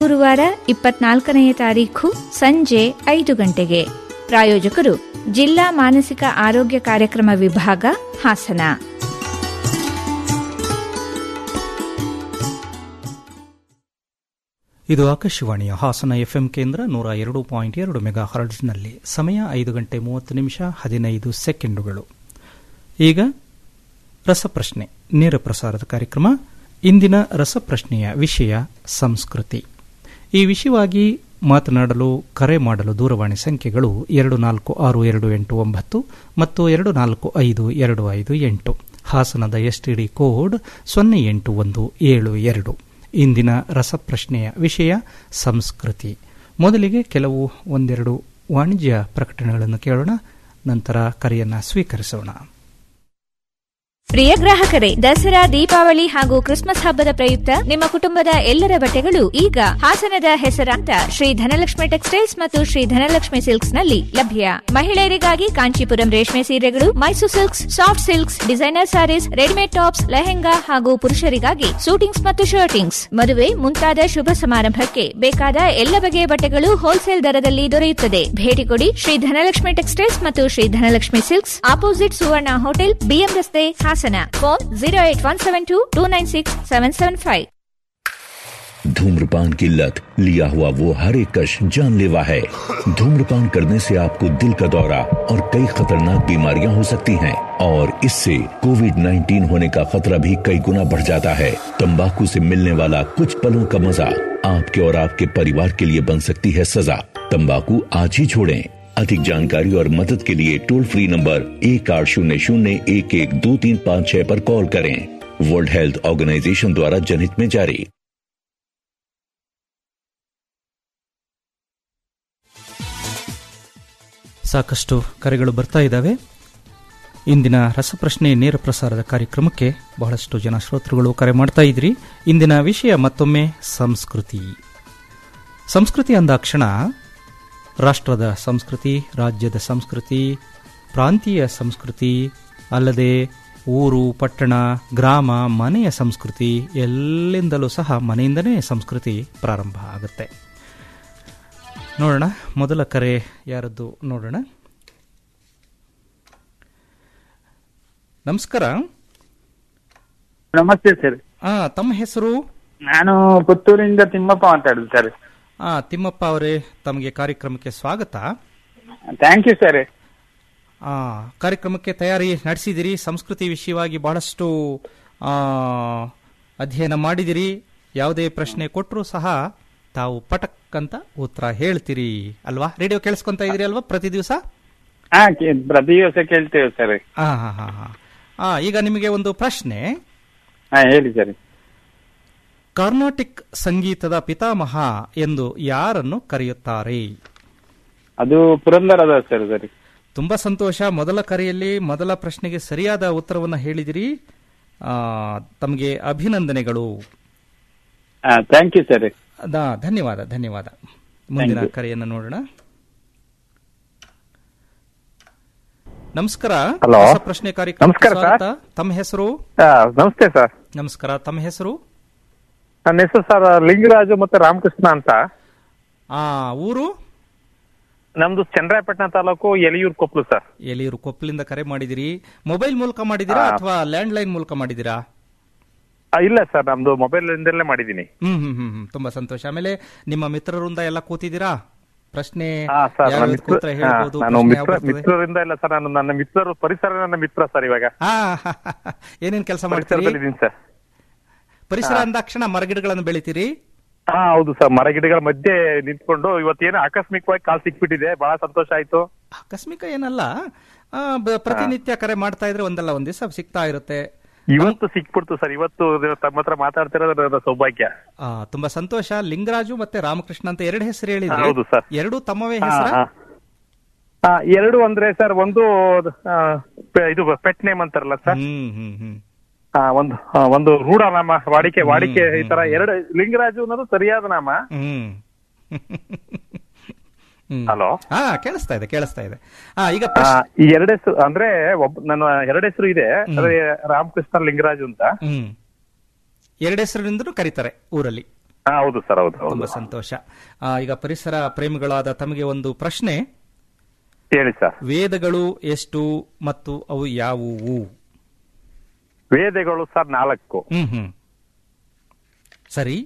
ಗುರುವಾರ ಇಪ್ಪತ್ನಾಲ್ಕನೆಯ ತಾರೀಖು ಸಂಜೆ ಐದು ಗಂಟೆಗೆ ಪ್ರಾಯೋಜಕರು ಜಿಲ್ಲಾ ಮಾನಸಿಕ ಆರೋಗ್ಯ ಕಾರ್ಯಕ್ರಮ ವಿಭಾಗ ಹಾಸನ ಇದು ಆಕಾಶವಾಣಿಯ ಹಾಸನ ಎಫ್ಎಂ ಕೇಂದ್ರ ನೂರ ಎರಡು ಪಾಯಿಂಟ್ ಎರಡು ಮೆಗಾ ಹರ್ಡ್ಸ್ನಲ್ಲಿ ಸಮಯ ಐದು ಗಂಟೆ ಮೂವತ್ತು ನಿಮಿಷ ಹದಿನೈದು ಸೆಕೆಂಡುಗಳು ಈಗ ರಸಪ್ರಶ್ನೆ ನೇರ ಪ್ರಸಾರದ ಕಾರ್ಯಕ್ರಮ ಇಂದಿನ ರಸಪ್ರಶ್ನೆಯ ವಿಷಯ ಸಂಸ್ಕೃತಿ ಈ ವಿಷಯವಾಗಿ ಮಾತನಾಡಲು ಕರೆ ಮಾಡಲು ದೂರವಾಣಿ ಸಂಖ್ಯೆಗಳು ಎರಡು ನಾಲ್ಕು ಆರು ಎರಡು ಎಂಟು ಒಂಬತ್ತು ಮತ್ತು ಎರಡು ನಾಲ್ಕು ಐದು ಎರಡು ಐದು ಎಂಟು ಹಾಸನದ ಎಸ್ಟಿಡಿ ಕೋಡ್ ಸೊನ್ನೆ ಎಂಟು ಒಂದು ಏಳು ಎರಡು ಇಂದಿನ ರಸಪ್ರಶ್ನೆಯ ವಿಷಯ ಸಂಸ್ಕೃತಿ ಮೊದಲಿಗೆ ಕೆಲವು ಒಂದೆರಡು ವಾಣಿಜ್ಯ ಪ್ರಕಟಣೆಗಳನ್ನು ಕೇಳೋಣ ನಂತರ ಕರೆಯನ್ನ ಸ್ವೀಕರಿಸೋಣ ಪ್ರಿಯ ಗ್ರಾಹಕರೇ ದಸರಾ ದೀಪಾವಳಿ ಹಾಗೂ ಕ್ರಿಸ್ಮಸ್ ಹಬ್ಬದ ಪ್ರಯುಕ್ತ ನಿಮ್ಮ ಕುಟುಂಬದ ಎಲ್ಲರ ಬಟ್ಟೆಗಳು ಈಗ ಹಾಸನದ ಹೆಸರಾಂತ ಶ್ರೀ ಧನಲಕ್ಷ್ಮಿ ಟೆಕ್ಸ್ಟೈಲ್ಸ್ ಮತ್ತು ಶ್ರೀ ಧನಲಕ್ಷ್ಮಿ ಸಿಲ್ಕ್ಸ್ ನಲ್ಲಿ ಲಭ್ಯ ಮಹಿಳೆಯರಿಗಾಗಿ ಕಾಂಚೀಪುರಂ ರೇಷ್ಮೆ ಸೀರೆಗಳು Mysuru silks soft silks designer sarees readymade tops lehenga ಹಾಗೂ ಪುರುಷರಿಗಾಗಿ ಸೂಟಿಂಗ್ಸ್ ಮತ್ತು ಶರ್ಟಿಂಗ್ಸ್ ಮದುವೆ ಮುಂತಾದ ಶುಭ ಸಮಾರಂಭಕ್ಕೆ ಬೇಕಾದ ಎಲ್ಲ ಬಗೆಯ ಬಟ್ಟೆಗಳು ಹೋಲ್ಸೇಲ್ ದರದಲ್ಲಿ ದೊರೆಯುತ್ತದೆ ಭೇಟಿ ಕೊಡಿ ಶ್ರೀ ಧನಲಕ್ಷ್ಮಿ ಟೆಕ್ಸ್ಟೈಲ್ಸ್ ಮತ್ತು Shri Dhanalakshmi silks opposite Suvarna hotel BM ರಸ್ತೆ Hassan phone zero eight one seven two two nine six seven seven five धूम्रपान की लत लिया हुआ वो हर एक कश जानलेवा है धूम्रपान करने से आपको दिल का दौरा और कई खतरनाक बीमारियां हो सकती हैं और इससे कोविड 19 होने का खतरा भी कई गुना बढ़ जाता है तंबाकू से मिलने वाला कुछ पलों का मजा आपके और आपके परिवार के लिए बन सकती है सजा तंबाकू आज ही छोड़ें अधिक जानकारी और मदद के लिए टोल फ्री नंबर एक आठ शून्य शून्य एक एक दो तीन पाँच छह पर कॉल करें वर्ल्ड हेल्थ ऑर्गेनाइजेशन द्वारा जनहित में जारी ಸಾಕಷ್ಟು ಕರೆಗಳು ಬರ್ತಾ ಇದ್ದಾವೆ ಇಂದಿನ ರಸಪ್ರಶ್ನೆ ನೇರ ಪ್ರಸಾರದ ಕಾರ್ಯಕ್ರಮಕ್ಕೆ ಬಹಳಷ್ಟು ಜನ ಶ್ರೋತೃಗಳು ಕರೆ ಮಾಡ್ತಾ ಇದ್ರಿ ಇಂದಿನ ವಿಷಯ ಮತ್ತೊಮ್ಮೆ ಸಂಸ್ಕೃತಿ ಸಂಸ್ಕೃತಿ ಅಂದಾಕ್ಷಣ ರಾಷ್ಟ್ರದ ಸಂಸ್ಕೃತಿ ರಾಜ್ಯದ ಸಂಸ್ಕೃತಿ ಪ್ರಾಂತೀಯ ಸಂಸ್ಕೃತಿ ಅಲ್ಲದೆ ಊರು ಪಟ್ಟಣ ಗ್ರಾಮ ಮನೆಯ ಸಂಸ್ಕೃತಿ ಎಲ್ಲಿಂದಲೂ ಸಹ ಮನೆಯಿಂದನೇ ಸಂಸ್ಕೃತಿ ಪ್ರಾರಂಭ ಆಗುತ್ತೆ ನೋಡೋಣ ಮೊದಲ ಕರೆ ಯಾರದ್ದು ನೋಡೋಣ ನಮಸ್ಕಾರ ನಮಸ್ತೆ ಸರ್ ಆ ತಮ್ಮ ಹೆಸರು ನಾನು ಪುತ್ತೂರಿಂದ ತಿಮ್ಮಪ್ಪ ಮಾತಾಡುದು ಸರ್ ಆ ತಿಮ್ಮಪ್ಪ ಅವರೇ ತಮಗೆ ಕಾರ್ಯಕ್ರಮಕ್ಕೆ ಸ್ವಾಗತ ಥ್ಯಾಂಕ್ ಯು ಸರ್ ಆ ಕಾರ್ಯಕ್ರಮಕ್ಕೆ ತಯಾರಿ ನಡೆಸಿದಿರಿ ಸಂಸ್ಕೃತಿ ವಿಷಯವಾಗಿ ಬಹಳಷ್ಟು ಆ, ಅಧ್ಯಯನ ಮಾಡಿದಿರಿ ಯಾವುದೇ ಪ್ರಶ್ನೆ ಕೊಟ್ಟರು ಸಹ ತಾವು ಪಟಕ್ ಅಂತ ಉತ್ತರ ಹೇಳ್ತೀರಿ ಅಲ್ವಾ ರೇಡಿಯೋ ಕೇಳಿಸ್ಕೊಂತ ಇದ್ರಿ ಅಲ್ವಾ ಪ್ರತಿ ದಿವಸ ಹಾ ಕೇ- ಪ್ರತಿ ದಿವಸ ಕೇಳ್ತೇವೆ ಸರ್ ಹಾ ಹಾ ಹಾ ಹಾ ಆ, ಈಗ ನಿಮಗೆ ಒಂದು ಪ್ರಶ್ನೆ ಹಾ ಹೇಳಿ ಸರ್ ಕರ್ನಾಟಿಕ್ ಸಂಗೀತದ ಪಿತಾಮಹ ಎಂದು ಯಾರನ್ನು ಕರೆಯುತ್ತಾರೆ ಅದು ಪುರಂದರದಾಸ್ ಸರ್ ಸರಿ ತುಂಬಾ ಸಂತೋಷ ಮೊದಲ ಕರೆಯಲ್ಲಿ ಮೊದಲ ಪ್ರಶ್ನೆಗೆ ಸರಿಯಾದ ಉತ್ತರವನ್ನು ಹೇಳಿದಿರಿ ಆ, ತಮಗೆ ಅಭಿನಂದನೆಗಳು ಹಾ ಥ್ಯಾಂಕ್ ಯು ಸರ್ ದ- ಧನ್ಯವಾದ ಧನ್ಯವಾದ ಮುಂದಿನ you. ಕರೆಯನ್ನು ನೋಡೋಣ ನಮಸ್ಕಾರ Hello. ಹೊಸ ಪ್ರಶ್ನೆ ಕಾರ್ಯಕ್ರಮ ನಮಸ್ಕಾರ, ಸ್ವಾಗತ ತಮ್ಮ ಹೆಸರು ಆ, ನಮಸ್ತೆ ಸರ್ ನಮಸ್ಕಾರ ತಮ್ಮ ಹೆಸರು ನನ್ನ ಹೆಸರು ಸರ್ ಲಿಂಗರಾಜು ಮತ್ತೆ ರಾಮಕೃಷ್ಣ ಅಂತ ಆ ಊರು ನಮ್ದು ಚಂದ್ರಾಯಪಟ್ಟಣ ತಾಲೂಕು ಎಲಿಯೂರು ಕೊಪ್ಪಲು ಸರ್ ಎಲಿಯೂರು ಕೊಪ್ಪಲಿಂದ ಕರೆ ಮಾಡಿದಿರಿ ಮೊಬೈಲ್ ಮೂಲಕ ಮಾಡಿದಿರಾ ಆ. ಅಥವಾ ಲ್ಯಾಂಡ್ ಲೈನ್ ಮೂಲಕ ಮಾಡಿದಿರಾ ಆ, ಇಲ್ಲ ಸರ್ ನಮ್ದು ಮೊಬೈಲ್ ಇಂದಲೇ ಮಾಡಿದ್ದೀನಿ ಹ್ಮ್ ಹ್ಮ್ ಹ್ಮ್ ಹ್ಮ್ ತುಂಬಾ ಸಂತೋಷ ಆಮೇಲೆ ನಿಮ್ಮ ಮಿತ್ರರಿಂದ ಎಲ್ಲ ಕೂತಿದ್ದೀರಾ ಪ್ರಶ್ನೆ ಹಾ ಸರ್ ಯಾವ್ಯಾವ್ದು ನನ್ನ ಮಿತ್ರ ಕೂತ್ರೆ ಹಾ, ಹೇಳ್ಬೋದು, ನಾನು ಪ್ರಶ್ನೆ ಮಿತ್ರ ಯಾವ್ದು ಬರ್ತದೆ? ಮಿತ್ರರಿಂದ ಇಲ್ಲ ಸರ್ ನಾನು ನನ್ನ ಮಿತ್ರರು ಪರಿಸರ ನನ್ನ ಮಿತ್ರ ಸರ್ ಇವಾಗ ಹಾ ಏನೇನ್ ಕೆಲಸ ಮಾಡ್ತೀರಿ ಪರಿಸರದಲ್ಲಿ ಇದೀನಿ ಸರ್ ಪರಿಸರ ಅಂದಾಕ್ಷಣ ಮರಗಿಡಗಳನ್ನು ಬೆಳಿತೀರಿ ಹಾ ಹೌದು ಸರ್ ಮರ ಗಿಡಗಳ ಮಧ್ಯೆ ನಿಂತ್ಕೊಂಡು ಇವತ್ತೇನು ಆಕಸ್ಮಿಕವಾಗಿ ಕಾಲ್ ಸಿಕ್ಬಿಟ್ಟಿದೆ ಬಹಳ ಸಂತೋಷ ಆಯ್ತು ಆಕಸ್ಮಿಕ ಏನಲ್ಲ ಆ, ಬ- ಪ್ರತಿನಿತ್ಯ ಕರೆ ಮಾಡ್ತಾ ಇದ್ರೆ ಒಂದಲ್ಲ ಒಂದ್ ದಿವಸ ಸಿಗ್ತಾ ಇರುತ್ತೆ ಇವತ್ತು ಸಿಕ್ಬಿಡ್ತು ಸರ್ ಇವತ್ತು ತಮ್ಮ ಹತ್ರ ಮಾತಾಡ್ತಿರೋದು ನನ್ನ ಸೌಭಾಗ್ಯ ಆ, ತುಂಬಾ ಸಂತೋಷ ಲಿಂಗರಾಜು ಮತ್ತೆ ರಾಮಕೃಷ್ಣ ಅಂತ ಎರಡು ಹೆಸರು ಹೇಳಿದ್ರೆ ಹೌದು ಸರ್. ಎರಡು ತಮ್ಮವೇ ಹಾ, ಹೆಸರ ಹಾ. ಹಾ, ಎರಡು ಅಂದ್ರೆ ಸರ್ ಒಂದು ಆ, ಪೆ- ಇದು ಪೆಟ್ ನೇಮ್ ಅಂತಾರಲ್ಲ ಸರ್ ಹ್ಮ್ ಹ್ಮ್ ಹ್ಮ್ ಆ, ಒಂದು ಆ, ಒಂದು ರೂಢ ನಾಮ ವಾಡಿಕೆ ವಾಡಿಕೆ ಹ್ಮ್, ಈ ತರ ಎರಡು ಲಿಂಗರಾಜು ಅನ್ನೋದು ಸರಿಯಾದ ನಾಮ ಹ್ಮ್ ಹ್ಮ್. ಹಲೋ ಹಾ ಕೇಳಿಸ್ತಾ ಇದೆ ಕೇಳಿಸ್ತಾ ಇದೆ ಆ ಈಗ ಆ, ಪ್ರಶ್ನೆ ಈ ಎರಡು ಹೆಸರು ಅಂದ್ರೆ ಒಬ್ಬ ನನ್ನ ಎರಡು ಹೆಸರು ಇದೆ ಹ್ಮ್. ಅದೇ ರಾಮಕೃಷ್ಣ ಲಿಂಗರಾಜು ಅಂತ ಹ್ಮ್ ಎರಡು ಹೆಸರಿನಿಂದಲೂ ಕರೀತಾರೆ ಊರಲ್ಲಿ ಹಾ ಹೌದು ಸರ್ ಹೌದು ಹೌದು ತುಂಬಾ ಸಂತೋಷ ಆ, ಈಗ ಪರಿಸರ ಪ್ರೇಮಿಗಳಾದ ತಮಗೆ ಒಂದು ಪ್ರಶ್ನೆ ಹೇಳಿ ಸರ್ ವೇದಗಳು ಎಷ್ಟು ಮತ್ತು ಅವು ಯಾವುವು ವೇದಗಳು ಸರ್ ನಾಲ್ಕು ಹ್ಮ್ ಹ್ಮ್ ಸರಿ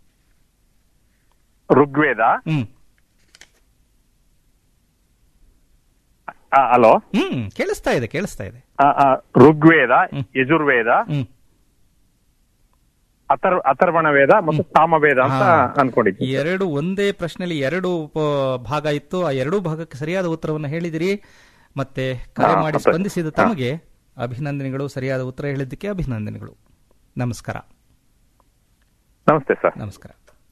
ಋಗ್ವೇದ ಹ್ಮ್ ಹಲೋ ಹ್ಮ್ ಕೇಳಿಸ್ತಾ ಇದೆ ಕೇಳಿಸ್ತಾ ಇದೆ ಋಗ್ವೇದ ಹ್ಮ್. ಯಜುರ್ವೇದ ಹ್ಮ್ ಅಥರ್ ಅಥರ್ವಣ ವೇದ ಮತ್ತು ಸಾಮವೇದ ಅಂತ ಹಾ. ಅನ್ಕೊಂಡಿದ್ದೀನಿ ಎರಡು ಒಂದೇ ಪ್ರಶ್ನೆಯಲ್ಲಿ ಎರಡು ಪ- ಭಾಗ ಇತ್ತು ಆ ಎರಡೂ ಭಾಗಕ್ಕೆ ಸರಿಯಾದ ಉತ್ತರವನ್ನು ಹೇಳಿದಿರಿ ಮತ್ತೆ ಕರೆ ಹಾ, ಮಾಡಿ ಮತ್ತೆ- ಸ್ಪಂದಿಸಿದ ಹಾ. ತಮಗೆ ಅಭಿನಂದನೆಗಳು ಸರಿಯಾದ ಉತ್ತರ ಹೇಳಿದ್ದಕ್ಕೆ ಅಭಿನಂದನೆಗಳು ನಮಸ್ಕಾರ ನಮಸ್ತೆ ಸರ್ ನಮಸ್ಕಾರ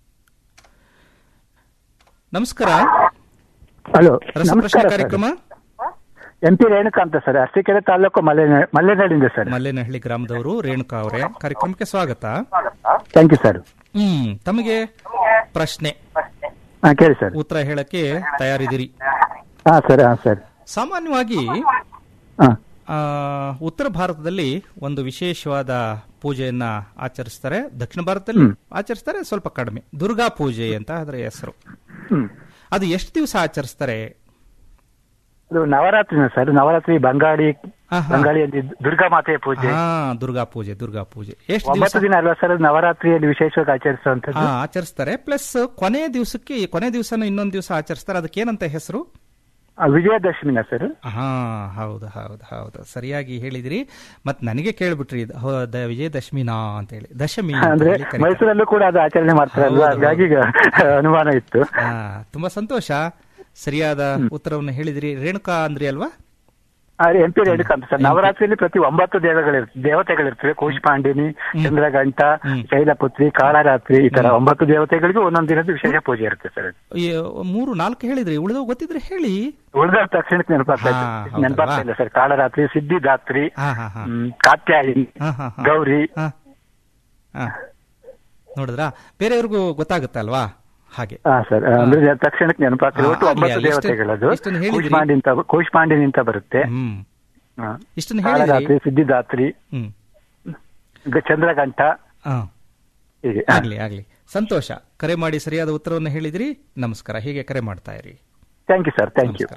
ನಮಸ್ಕಾರ ಹಲೋ ರಸಪ್ರಶ್ನೆ ನಮಸ್ಕಾರ ಕಾರ್ಯಕ್ರಮ ಎಂ ಪಿ ರೇಣುಕಾ ಅಂತ ಸರ್ ಅರಸೀಕೆರೆ ತಾಲೂಕು ಮಲ್ಲೆ ಮಲ್ಲೆನಾಡಿಂದ ಸರ್ ಮಲ್ಲೇನಹಳ್ಳಿ ಗ್ರಾಮದವರು ರೇಣುಕಾ ಅವರೇ ಕಾರ್ಯಕ್ರಮಕ್ಕೆ ಸ್ವಾಗತ ಥ್ಯಾಂಕ್ ಯು ಸರ್ ಹ್ಮ್ ತಮಗೆ ಪ್ರಶ್ನೆ ಹಾ ಕೇಳಿ ಸರ್ ಉತ್ತರ ಹೇಳಕ್ಕೆ ತಯಾರಿದಿರಿ ಹಾ ಸರ್ ಹಾ ಸರ್ ಸಾಮಾನ್ಯವಾಗಿ ಹಾ ಆ, ಉತ್ತರ ಭಾರತದಲ್ಲಿ ಒಂದು ವಿಶೇಷವಾದ ಪೂಜೆಯನ್ನ ಆಚರಿಸ್ತಾರೆ ದಕ್ಷಿಣ ಭಾರತದಲ್ಲಿ ಆಚರಿಸ್ತಾರೆ ಸ್ವಲ್ಪ ಕಡಿಮೆ ದುರ್ಗಾ ಪೂಜೆ ಅಂತ ಅದರ ಹೆಸರು ಹ್ಮ್ ಅದು ಎಷ್ಟು ದಿವಸ ಆಚರಿಸ್ತಾರೆ ಇದು ನವರಾತ್ರಿನ ಸರ್ ನವರಾತ್ರಿ ಬಂಗಾಳಿ ಆಹಾ. ಬಂಗಾಳಿಯಲ್ಲಿ ದುರ್ಗಾ ಮಾತೆಯ ಪೂಜೆ ಹಾ ದುರ್ಗಾ ಪೂಜೆ ದುರ್ಗಾ ಪೂಜೆ ಎಷ್ಟು ಒಂಬತ್ತು ದಿವಸ ದಿನ ಅಲ್ವಾ ಸರ್ ನವರಾತ್ರಿಯಲ್ಲಿ ವಿಶೇಷವಾಗಿ ಹಾ ಆಚರಿಸುವಂತದ್ದು ಆಚರಿಸ್ತಾರೆ ಪ್ಲಸ್ ಕೊನೆ ದಿವಸಕ್ಕೆ ಕೊನೆ ದಿವಸನ ಇನ್ನೊಂದು ದಿವಸ ಆಚರಿಸ್ತಾರೆ ಅದಕ್ಕೆ ಏನಂತ ಹೆಸರು ಆ, ವಿಜಯದಶಮಿನ ಸರ್ ಹಾ ಹೌದು ಹೌದು ಹೌದು ಸರಿಯಾಗಿ ಹೇಳಿದಿರಿ ಮತ್ ನನಗೆ ಕೇಳ್ಬಿಟ್ರಿ ಇದು, ಹೋ, ದ- ವಿಜಯದಶಮಿನಾ ಅಂತ ಹೇಳಿ ದಶಮಿ ಅಂತ ಅಂದ್ರೆ ಹೇಳಿ ಕರೀತಾರೆ. ಮೈಸೂರಲ್ಲೂ ಕೂಡ ಅದು ಆಚರಣೆ ಮಾಡ್ತಾರಲ್ವಾ ಹೌದು, ಹಾಗಾಗಿ ಈಗ ಅನುಮಾನ ಇತ್ತು ಹಾ ತುಂಬಾ ಸಂತೋಷ ಸರಿಯಾದ ಉತ್ತರವನ್ನು ಹೇಳಿದಿರಿ ರೇಣುಕಾ ಅಂದ್ರಿ ಅಲ್ವಾ ಎಂ ಪಿ ರೇಣುಕಾ ಅಂತ ಸರ್ ನವರಾತ್ರಿಯಲ್ಲಿ ಪ್ರತಿ ಒಂಬತ್ತು ದೇವಗಳಿರ್ತವೆ ದೇವತೆಗಳಿರ್ತವೆ ಕೂಷ್ಪಾಂಡಿನಿ ಚಂದ್ರಗಂಟ ಹ್ಮ್. ಶೈಲಪುತ್ರಿ ಕಾಳರಾತ್ರಿ ಈ ತರ ಒಂಬತ್ತು ದೇವತೆಗಳಿಗೂ ಒಂದೊಂದ್ ದಿನದ ವಿಶೇಷ ಪೂಜೆ ಇರುತ್ತೆ ಸರ್ ಈ ಮೂರು ನಾಲ್ಕು ಹೇಳಿದ್ರಿ ಉಳಿದವು ಗೊತ್ತಿದ್ರೆ ಹೇಳಿ ಉಳಿದ ತಕ್ಷಣಕ್ಕೆ ನೆನಪಾಗ್ತಾ ಹಾ, ಇದೆ ಹೌದಲ್ವಾ? ನೆನಪಾಗ್ತಾ ಇಲ್ಲ ಸರ್ ಕಾಳರಾತ್ರಿ ಸಿದ್ಧಿದಾತ್ರಿ ಹಾ ಹಾ ಹಾ ಹ್ಮ್, ಕಾತ್ಯಾಯಿನಿ ಹಾ ಹಾ ಹಾ ಗೌರಿ ಹಾ ಹಾ ನೋಡಿದ್ರಾ ಬೇರೆಯವ್ರಿಗೂ ಗೊತ್ತಾಗುತ್ತೆ ಅಲ್ವಾ ಹಾಗೆ ಹಾ ಸರ್ ಅಂದ್ರೆ ತಕ್ಷಣಕ್ಕೆ ನೆನಪಾಗ್ತದೆ ಹಾ, ಒಟ್ಟು ಆಗ್ಲಿ, ಒಂಬತ್ತು ಆಗ್ಲಿ. ಇಷ್ಟು- ದೇವತೆಗಳದು ಇಷ್ಟನ್ನು ಹೇಳಿದ್ರಿ. ಕೂಷ್ಮಾಂಡಿ ಅಂತ ಕೂಷ್ಮಾಂಡಿನಿ ಅಂತ ಬರುತ್ತೆ ಹ್ಮ್ ಹಾ. ಇಷ್ಟನ್ನು ಕಾಳರಾತ್ರಿ ಹೇಳಿದ್ರಿ ಸಿದ್ಧಿದಾತ್ರಿ ಹ್ಮ್ ಗ- ಚಂದ್ರಗಂಟ ಹಾ ಹೀಗೆ ಆಗ್ಲಿ ಆಗ್ಲಿ ಸಂತೋಷ ಕರೆ ಮಾಡಿ ಸರಿಯಾದ ಉತ್ತರವನ್ನು ಹೇಳಿದ್ರಿ ನಮಸ್ಕಾರ ಹೀಗೆ ಕರೆ ಮಾಡ್ತಾ ಇರಿ thank you sir thank you ನಮಸ್ಕಾರ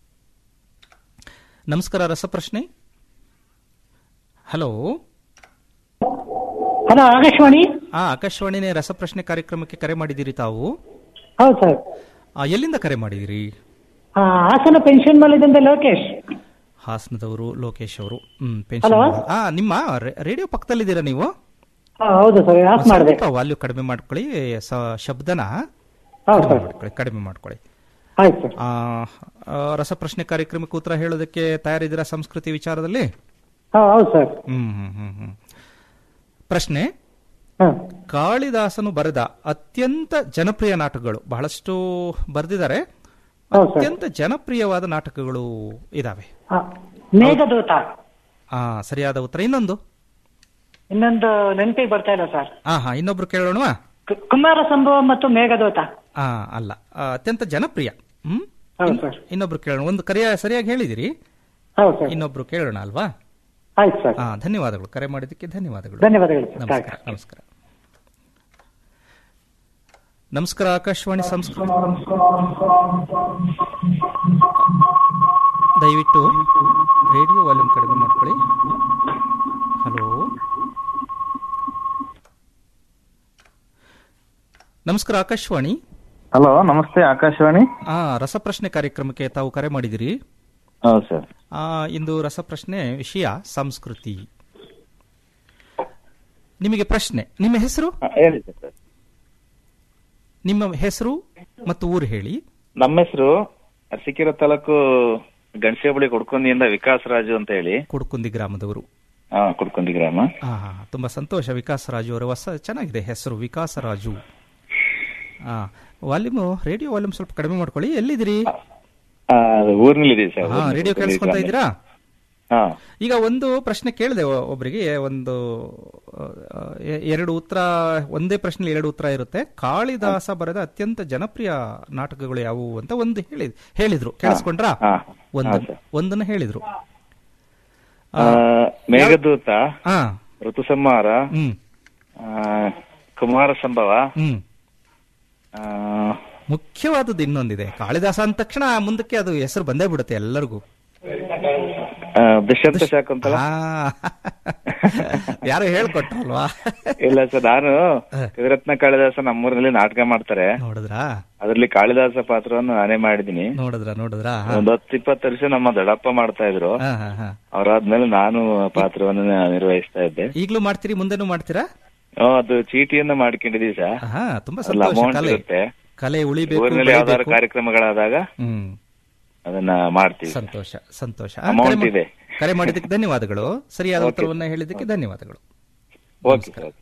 ನಮಸ್ಕಾರ ರಸಪ್ರಶ್ನೆ ಹಲೋ ಹಲೋ ಆಕಾಶವಾಣಿ ಆ ಆಕಾಶವಾಣಿನೇ ರಸಪ್ರಶ್ನೆ ಕಾರ್ಯಕ್ರಮಕ್ಕೆ ಕರೆ ಮಾಡಿದಿರಿ ತಾವು ಹೌದು ಸರ್ ಆ, ಎಲ್ಲಿಂದ ಕರೆ ಮಾಡಿದಿರಿ ಆ, ಹಾಸನ ಪೆನ್ಷನ್ ಮಲದಿಂದ ಲೋಕೇಶ್ ಹಾಸನದವರು ಲೋಕೇಶ್ ಅವರು ಹ್ಮ್ ಪೆನ್ಷನ್ Hello? ಆ ನಿಮ್ಮ ರೇ- ರೇಡಿಯೋ ಪಕ್ಕದಲ್ಲಿದ್ದೀರಾ ನೀವು ಹಾ, ಹೌದು ಸರ್ ಆಫ್ ಮಾಡಿದೆ ಸ್ವಲ್ಪ ವಾಲ್ಯೂ ಕಡಿಮೆ ಮಾಡ್ಕೊಳ್ಳಿ ಸ- ಶಬ್ದನ ಹೌದು ಕಡಿಮೆ ಸರ್ ಮಾಡ್ಕೊಳ್ಳಿ ಕಡಿಮೆ ಮಾಡ್ಕೊಳ್ಳಿ ಆಯ್ತು ಸರ್ ಆ, ಆ, ರಸಪ್ರಶ್ನೆ ಕಾರ್ಯಕ್ರಮಕ್ಕೆ ಉತ್ತರ ಹೇಳೋದಕ್ಕೆ ತಯಾರಿದ್ದೀರಾ ಸಂಸ್ಕೃತಿ ವಿಚಾರದಲ್ಲಿ ಹಾ ಹೌದು ಸರ್ ಹ್ಮ್ ಹ್ಮ್ ಹ್ಮ್ ಹ್ಮ್ ಪ್ರಶ್ನೆ ಹಾ ಕಾಳಿದಾಸನು ಬರೆದ ಅತ್ಯಂತ ಜನಪ್ರಿಯ ನಾಟಕಗಳು ಬಹಳಷ್ಟು ಬರೆದಿದ್ದಾರೆ ಹೌದು ಸರ್ ಅತ್ಯಂತ ಜನಪ್ರಿಯವಾದ ನಾಟಕಗಳು ಇದಾವೆ ಹಾ. ಮೇಘದೂತ ಆ ಸರಿಯಾದ ಉತ್ತರ ಇನ್ನೊಂದು ಇನ್ನೊಂದು ನೆನಪಿಗೆ ಬರ್ತಾ ಇಲ್ಲ ಸರ್ ಆ ಹಾ ಇನ್ನೊಬ್ರು ಕೇಳೋಣವಾ ಕು- ಕುಮಾರ ಸಂಭವ ಮತ್ತು ಮೇಘದೂತ ಆ ಅಲ್ಲ ಆ, ಅತ್ಯಂತ ಜನಪ್ರಿಯ ಹ್ಮ್ ಹೌದು ಸರ್ ಇನ್ನೊಬ್ರು ಕೇಳೋಣ ಒಂದು ಕರೆಯ ಸರಿಯಾಗಿ ಹೇಳಿದಿರಿ ಹೌದು ಸರ್ ಇನ್ನೊಬ್ರು ಕೇಳೋಣ ಅಲ್ವಾ ಆಯ್ತು ಸರ್ ಆ ಧನ್ಯವಾದಗಳು ಕರೆ ಮಾಡಿದ್ದಕ್ಕೆ ಧನ್ಯವಾದಗಳು ಧನ್ಯವಾದಗಳು ಸರ್ ನಮಸ್ಕಾರ ನಮಸ್ಕಾರ ನಮಸ್ಕಾರ ಆಕಾಶವಾಣಿ ಸಂಸ್ಕೃತಿ ದಯವಿಟ್ಟು ರೇಡಿಯೋ ವಾಲ್ಯೂಮ್ ಕಡಿಮೆ ಮಾಡ್ಕೊಳ್ಳಿ ಹಲೋ ನಮಸ್ಕಾರ ಆಕಾಶವಾಣಿ ಹಲೋ ನಮಸ್ತೆ ಆಕಾಶವಾಣಿ ಆ ರಸಪ್ರಶ್ನೆ ಕಾರ್ಯಕ್ರಮಕ್ಕೆ ತಾವು ಕರೆ ಮಾಡಿದಿರಿ ಹೌದು ಸರ್ ಆ, ಇಂದು ರಸಪ್ರಶ್ನೆ ವಿಷಯ ಸಂಸ್ಕೃತಿ ನಿಮಗೆ ಪ್ರಶ್ನೆ ನಿಮ್ಮ ಹೆಸರು ಹೇಳಿ ಸರ್ ನಿಮ್ಮ ಹೆಸರು ಮತ್ತು ಊರು ಹೇಳಿ ನಮ್ಮ ಹೆಸರು ಅರಸೀಕೆರೆ ತಾಲೂಕು ಗಣಸೇಬಳಿ ಕೊಡ್ಕೊಂಡಿಯಿಂದ ವಿಕಾಸ್ ರಾಜು ಅಂತ ಹೇಳಿ ಕುಡ್ಕುಂದಿ ಗ್ರಾಮದವರು ಹಾ ಕೊಡ್ಕೊಂಡಿ ಗ್ರಾಮ ಹಾ ಹಾ ತುಂಬಾ ಸಂತೋಷ ವಿಕಾಸ ರಾಜು ಅವರ ಹೊಸ ಚೆನ್ನಾಗಿದೆ ಹೆಸರು ವಿಕಾಸ ರಾಜು ಹಾ ವಾಲ್ಯೂಮ್ ರೇಡಿಯೋ ವಾಲ್ಯೂಮ್ ಸ್ವಲ್ಪ ಕಡಿಮೆ ಮಾಡ್ಕೊಳ್ಳಿ ಎಲ್ಲಿದ್ದೀರಿ ಆ, ಊರಿನಲ್ಲಿದ್ದೀವಿ ಸರ್ ಹಾ ರೇಡಿಯೋ ಕೇಳಿಸ್ಕೊಂತ ಇದ್ದೀರಾ ಹಾ ಈಗ ಒಂದು ಪ್ರಶ್ನೆ ಕೇಳಿದೆ ಒ- ಒಬ್ರಿಗೆ ಒಂದು ಆ, ಎ- ಎರಡು ಉತ್ತರ ಒಂದೇ ಪ್ರಶ್ನೆ ಎರಡು ಉತ್ತರ ಇರುತ್ತೆ ಕಾಳಿದಾಸ ಬರೆದ ಅತ್ಯಂತ ಜನಪ್ರಿಯ ನಾಟಕಗಳು ಯಾವುವು ಅಂತ ಒಂದು ಹೇಳಿ ಹೇಳಿದ್ರು ಕೇಳಿಸ್ಕೊಂಡ್ರಾ ಹಾ. ಒಂದು ಹಾ, ಸರ್. ಒಂದನ್ನ ಹೇಳಿದ್ರು ಆ, ಮೇಘದೂತ ಹಾ ಋತುಸಂಹಾರ ಹ್ಮ್ ಆ, ಕುಮಾರ ಸಂಭವ ಹ್ಮ್ ಆ, ಮುಖ್ಯವಾದದ್ದು ಇನ್ನೊಂದಿದೆ ಕಾಳಿದಾಸ ಅಂದ ತಕ್ಷಣ ಮುಂದಕ್ಕೆ ಅದು ಹೆಸರು ಬಂದೇ ಬಿಡುತ್ತೆ ಎಲ್ಲರಿಗೂ ಆ, ದುಷ್ಯಂತ ಶಾಕುಂತಲ ಆ, ಯಾರೋ ಹೇಳ್ಕೊಟ್ರಲ್ವಾ ಇಲ್ಲ ಸರ್ ನಾನು ಕವಿರತ್ನ ಕಾಳಿದಾಸ ನಮ್ಮೂರಿನಲ್ಲಿ ನಾಟಕ ಮಾಡ್ತಾರೆ ನೋಡಿದ್ರಾ ಅದ್ರಲ್ಲಿ ಕಾಳಿದಾಸ ಪಾತ್ರವನ್ನು ನಾನೇ ಮಾಡಿದೀನಿ ನೋಡಿದ್ರ ನೋಡಿದ್ರಾ ಹಾ. ಒಂದ್ ಹತ್ತು ಇಪ್ಪತ್ತು ವರ್ಷ ನಮ್ಮ ದೊಡ್ಡಪ್ಪ ಮಾಡ್ತಾ ಇದ್ರು ಹಾ, ಹಾ, ಹಾ. ಅವ್ರಾದ್ಮೇಲೆ ನಾನು ಪಾತ್ರವನ್ನು ನಿರ್ವಹಿಸ್ತಾ ಇದ್ದೆ ಈಗ್ಲೂ ಮಾಡ್ತೀರಿ ಮುಂದೆನೂ ಮಾಡ್ತೀರಾ ಆ, ಅದು ಚೀಟಿಯನ್ನ ಮಾಡ್ಕೊಂಡಿದೀವಿ ಸರ್ ಹಾ ತುಂಬಾ ಅದ್ರಲ್ಲಿ ಸಂತೋಷ ಅಮೌಂಟ್ ಕಲೆ ಇರುತ್ತೆ ಕಲೆ ಉಳಿಬೇಕು ಊರಿನಲ್ಲಿ ಯಾವ್ದಾದ್ರು ಬೆಳಿಬೇಕು. ಕಾರ್ಯಕ್ರಮಗಳಾದಾಗ ಹ್ಮ್ ಅದನ್ನ ಮಾಡ್ತೀವಿ ಸಂತೋಷ ಸಂತೋಷ ಆ, Amount ಕರೆ ಮಾ- ಇದೆ. ಕರೆ ಮಾಡಿದ್ದಕ್ಕೆ ಧನ್ಯವಾದಗಳು ಸರಿಯಾದ Okay. ಉತ್ತರವನ್ನ ಹೇಳಿದ್ದಕ್ಕೆ ಧನ್ಯವಾದಗಳು ಓಕೆ ಸರ್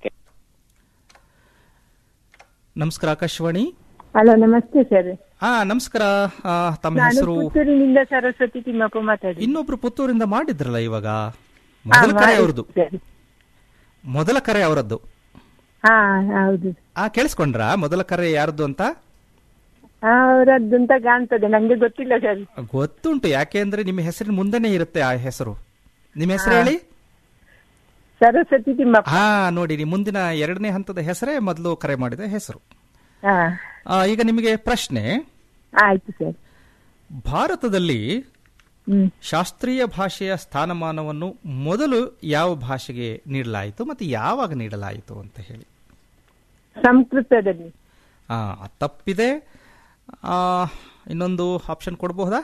ನಮಸ್ಕಾರ ಆಕಾಶವಾಣಿ ಹಲೋ ನಮಸ್ತೆ ಸರ್ ಹಾ ನಮಸ್ಕಾರ ಆ, ತಮ್ಮ ನಾನು ಹೆಸರು ಪುತ್ತೂರಿನಿಂದ ಸರಸ್ವತಿ ತಿಮ್ಮಪ್ಪ ಮಾತಾಡಿ ಇನ್ನೊಬ್ರು ಪುತ್ತೂರಿಂದ ಮಾಡಿದ್ರಲ್ಲ ಇವಾಗ ಮೊದಲ ಕರೆ ಅವ್ರದ್ದು ಮೊದಲ ಕರೆ ಅವರದ್ದು ಹಾ ಹೌದು ಆ ಕೇಳಿಸ್ಕೊಂಡ್ರಾ ಮೊದಲ ಕರೆ ಯಾರ್ದು ಅಂತ ಅವರದ್ದು ಅಂತ ಕಾಣ್ತದೆ ನಂಗೆ ಗೊತ್ತಿಲ್ಲ ಸರ್ ಗೊತ್ತುಂಟು ಯಾಕೆಂದ್ರೆ ನಿಮ್ಮ ಹೆಸರಿನ ಮುಂದೆನೆ ಇರುತ್ತೆ ಆ ಹೆಸರು ನಿಮ್ಮ ಹೆಸರು ಹಾ. ಹೇಳಿ ಸರಸ್ವತಿ ತಿಮ್ಮಪ್ಪ ಹಾ ನೋಡಿ ನೀವು ಮುಂದಿನ ಎರಡನೇ ಹಂತದ ಹೆಸರೇ ಮೊದಲು ಕರೆ ಮಾಡಿದ ಹೆಸರು ಹಾ ಆ, ಈಗ ನಿಮಗೆ ಪ್ರಶ್ನೆ ಆಯ್ತು ಸರ್ ಭಾರತದಲ್ಲಿ ಹ್ಮ್ ಶಾಸ್ತ್ರೀಯ ಭಾಷೆಯ ಸ್ಥಾನಮಾನವನ್ನು ಮೊದಲು ಯಾವ ಭಾಷೆಗೆ ನೀಡಲಾಯಿತು ಮತ್ತು ಯಾವಾಗ ನೀಡಲಾಯಿತು ಅಂತ ಹೇಳಿ ಸಂಸ್ಕೃತದಲ್ಲಿ ಆ, ತಪ್ಪಿದೆ ಆ, ಇನ್ನೊಂದು ಆಪ್ಷನ್ ಕೊಡಬಹುದಾ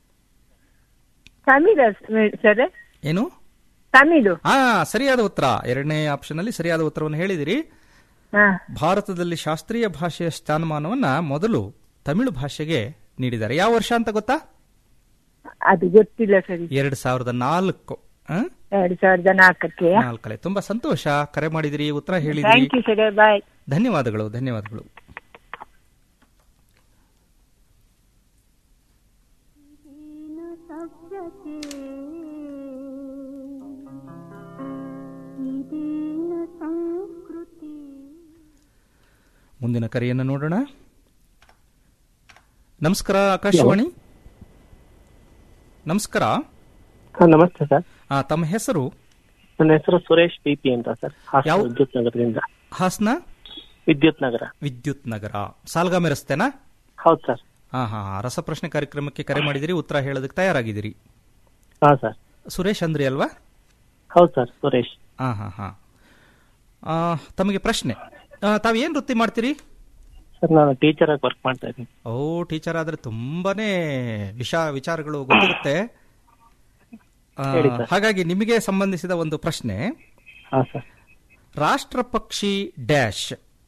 ತಮಿಳ ಸರ್ ಏನು ತಮಿಳು ಹಾ ಸರಿಯಾದ ಉತ್ತರ ಎರಡನೇ ಆಪ್ಷನ್ ಅಲ್ಲಿ ಸರಿಯಾದ ಉತ್ತರವನ್ನು ಹೇಳಿದಿರಿ ಹಾ ಭಾರತದಲ್ಲಿ ಶಾಸ್ತ್ರೀಯ ಭಾಷೆಯ ಸ್ಥಾನಮಾನವನ್ನ ಮೊದಲು ತಮಿಳು ಭಾಷೆಗೆ ನೀಡಿದ್ದಾರೆ ಯಾವ ವರ್ಷ ಅಂತ ಗೊತ್ತಾ ಅದು ಗೊತ್ತಿಲ್ಲ ಸರಿ ಎರಡ್ ಸಾವಿರದ ನಾಲ್ಕು ಆ? ಎರಡ್ ಸಾವಿರದ ನಾಲ್ಕಕ್ಕೆ ನಾಲ್ಕಲೆ ತುಂಬಾ ಸಂತೋಷ ಕರೆ ಮಾಡಿದಿರಿ ಉತ್ತರ ಹೇಳಿದಿರಿ ಥ್ಯಾಂಕ್ ಯು ಸರ್ ಬಾಯ್ ಧನ್ಯವಾದಗಳು ಧನ್ಯವಾದಗಳು ಮುಂದಿನ ಕರೆಯನ್ನು ನೋಡೋಣ ನಮಸ್ಕಾರ ಆಕಾಶವಾಣಿ ನಮಸ್ಕಾರ ಹಾ ನಮಸ್ತೆ ಸರ್ ಆ, ತಮ್ಮ ಹೆಸರು ನನ್ನ ಹೆಸರು ಸುರೇಶ್ ಪಿ ಪಿ ಅಂತ ಸರ್ ಹಾಸನ ಯಾವ- ವಿದ್ಯುತ್ ನಗರದಿಂದ ಹಾಸನ ವಿದ್ಯುತ್ ನಗರ ವಿದ್ಯುತ್ ನಗರ ಸಾಲ್ಗಾಮೆ ರಸ್ತೆನಾ ಹೌದು ಸರ್ ಹಾ ಹಾ ರಸಪ್ರಶ್ನೆ ಕಾರ್ಯಕ್ರಮಕ್ಕೆ ಕರೆ ಮಾಡಿದಿರಿ ಉತ್ತರ ಹೇಳೋದಕ್ಕೆ ತಯಾರಾಗಿದ್ದೀರಿ ಹಾ ಸರ್ ಸುರೇಶ್ ಅಂದ್ರಿ ಅಲ್ವಾ ಹೌದು ಸರ್ ಸುರೇಶ್ ಹಾ ಹಾ ಹಾ ಆ, ತಮಗೆ ಪ್ರಶ್ನೆ ಆ, ತಾವು ಏನ್ ವೃತ್ತಿ ಮಾಡ್ತೀರಿ ಸರ್ ನಾನು ಟೀಚರ್ ಆಗಿ ವರ್ಕ್ ಮಾಡ್ತಾ ಇದ್ದೀನಿ ಓ ಟೀಚರ್ ಆದ್ರೆ ತುಂಬಾನೇ ವಿಷ ವಿಚಾರಗಳು ಗೊತ್ತಿರುತ್ತೆ ಆ, ಹೇಳಿ ಸರ್. ಹಾಗಾಗಿ ನಿಮಗೆ ಸಂಬಂಧಿಸಿದ ಒಂದು ಪ್ರಶ್ನೆ ಹಾ ಸರ್ ರಾಷ್ಟ್ರ ಪಕ್ಷಿ ಡ್ಯಾಶ್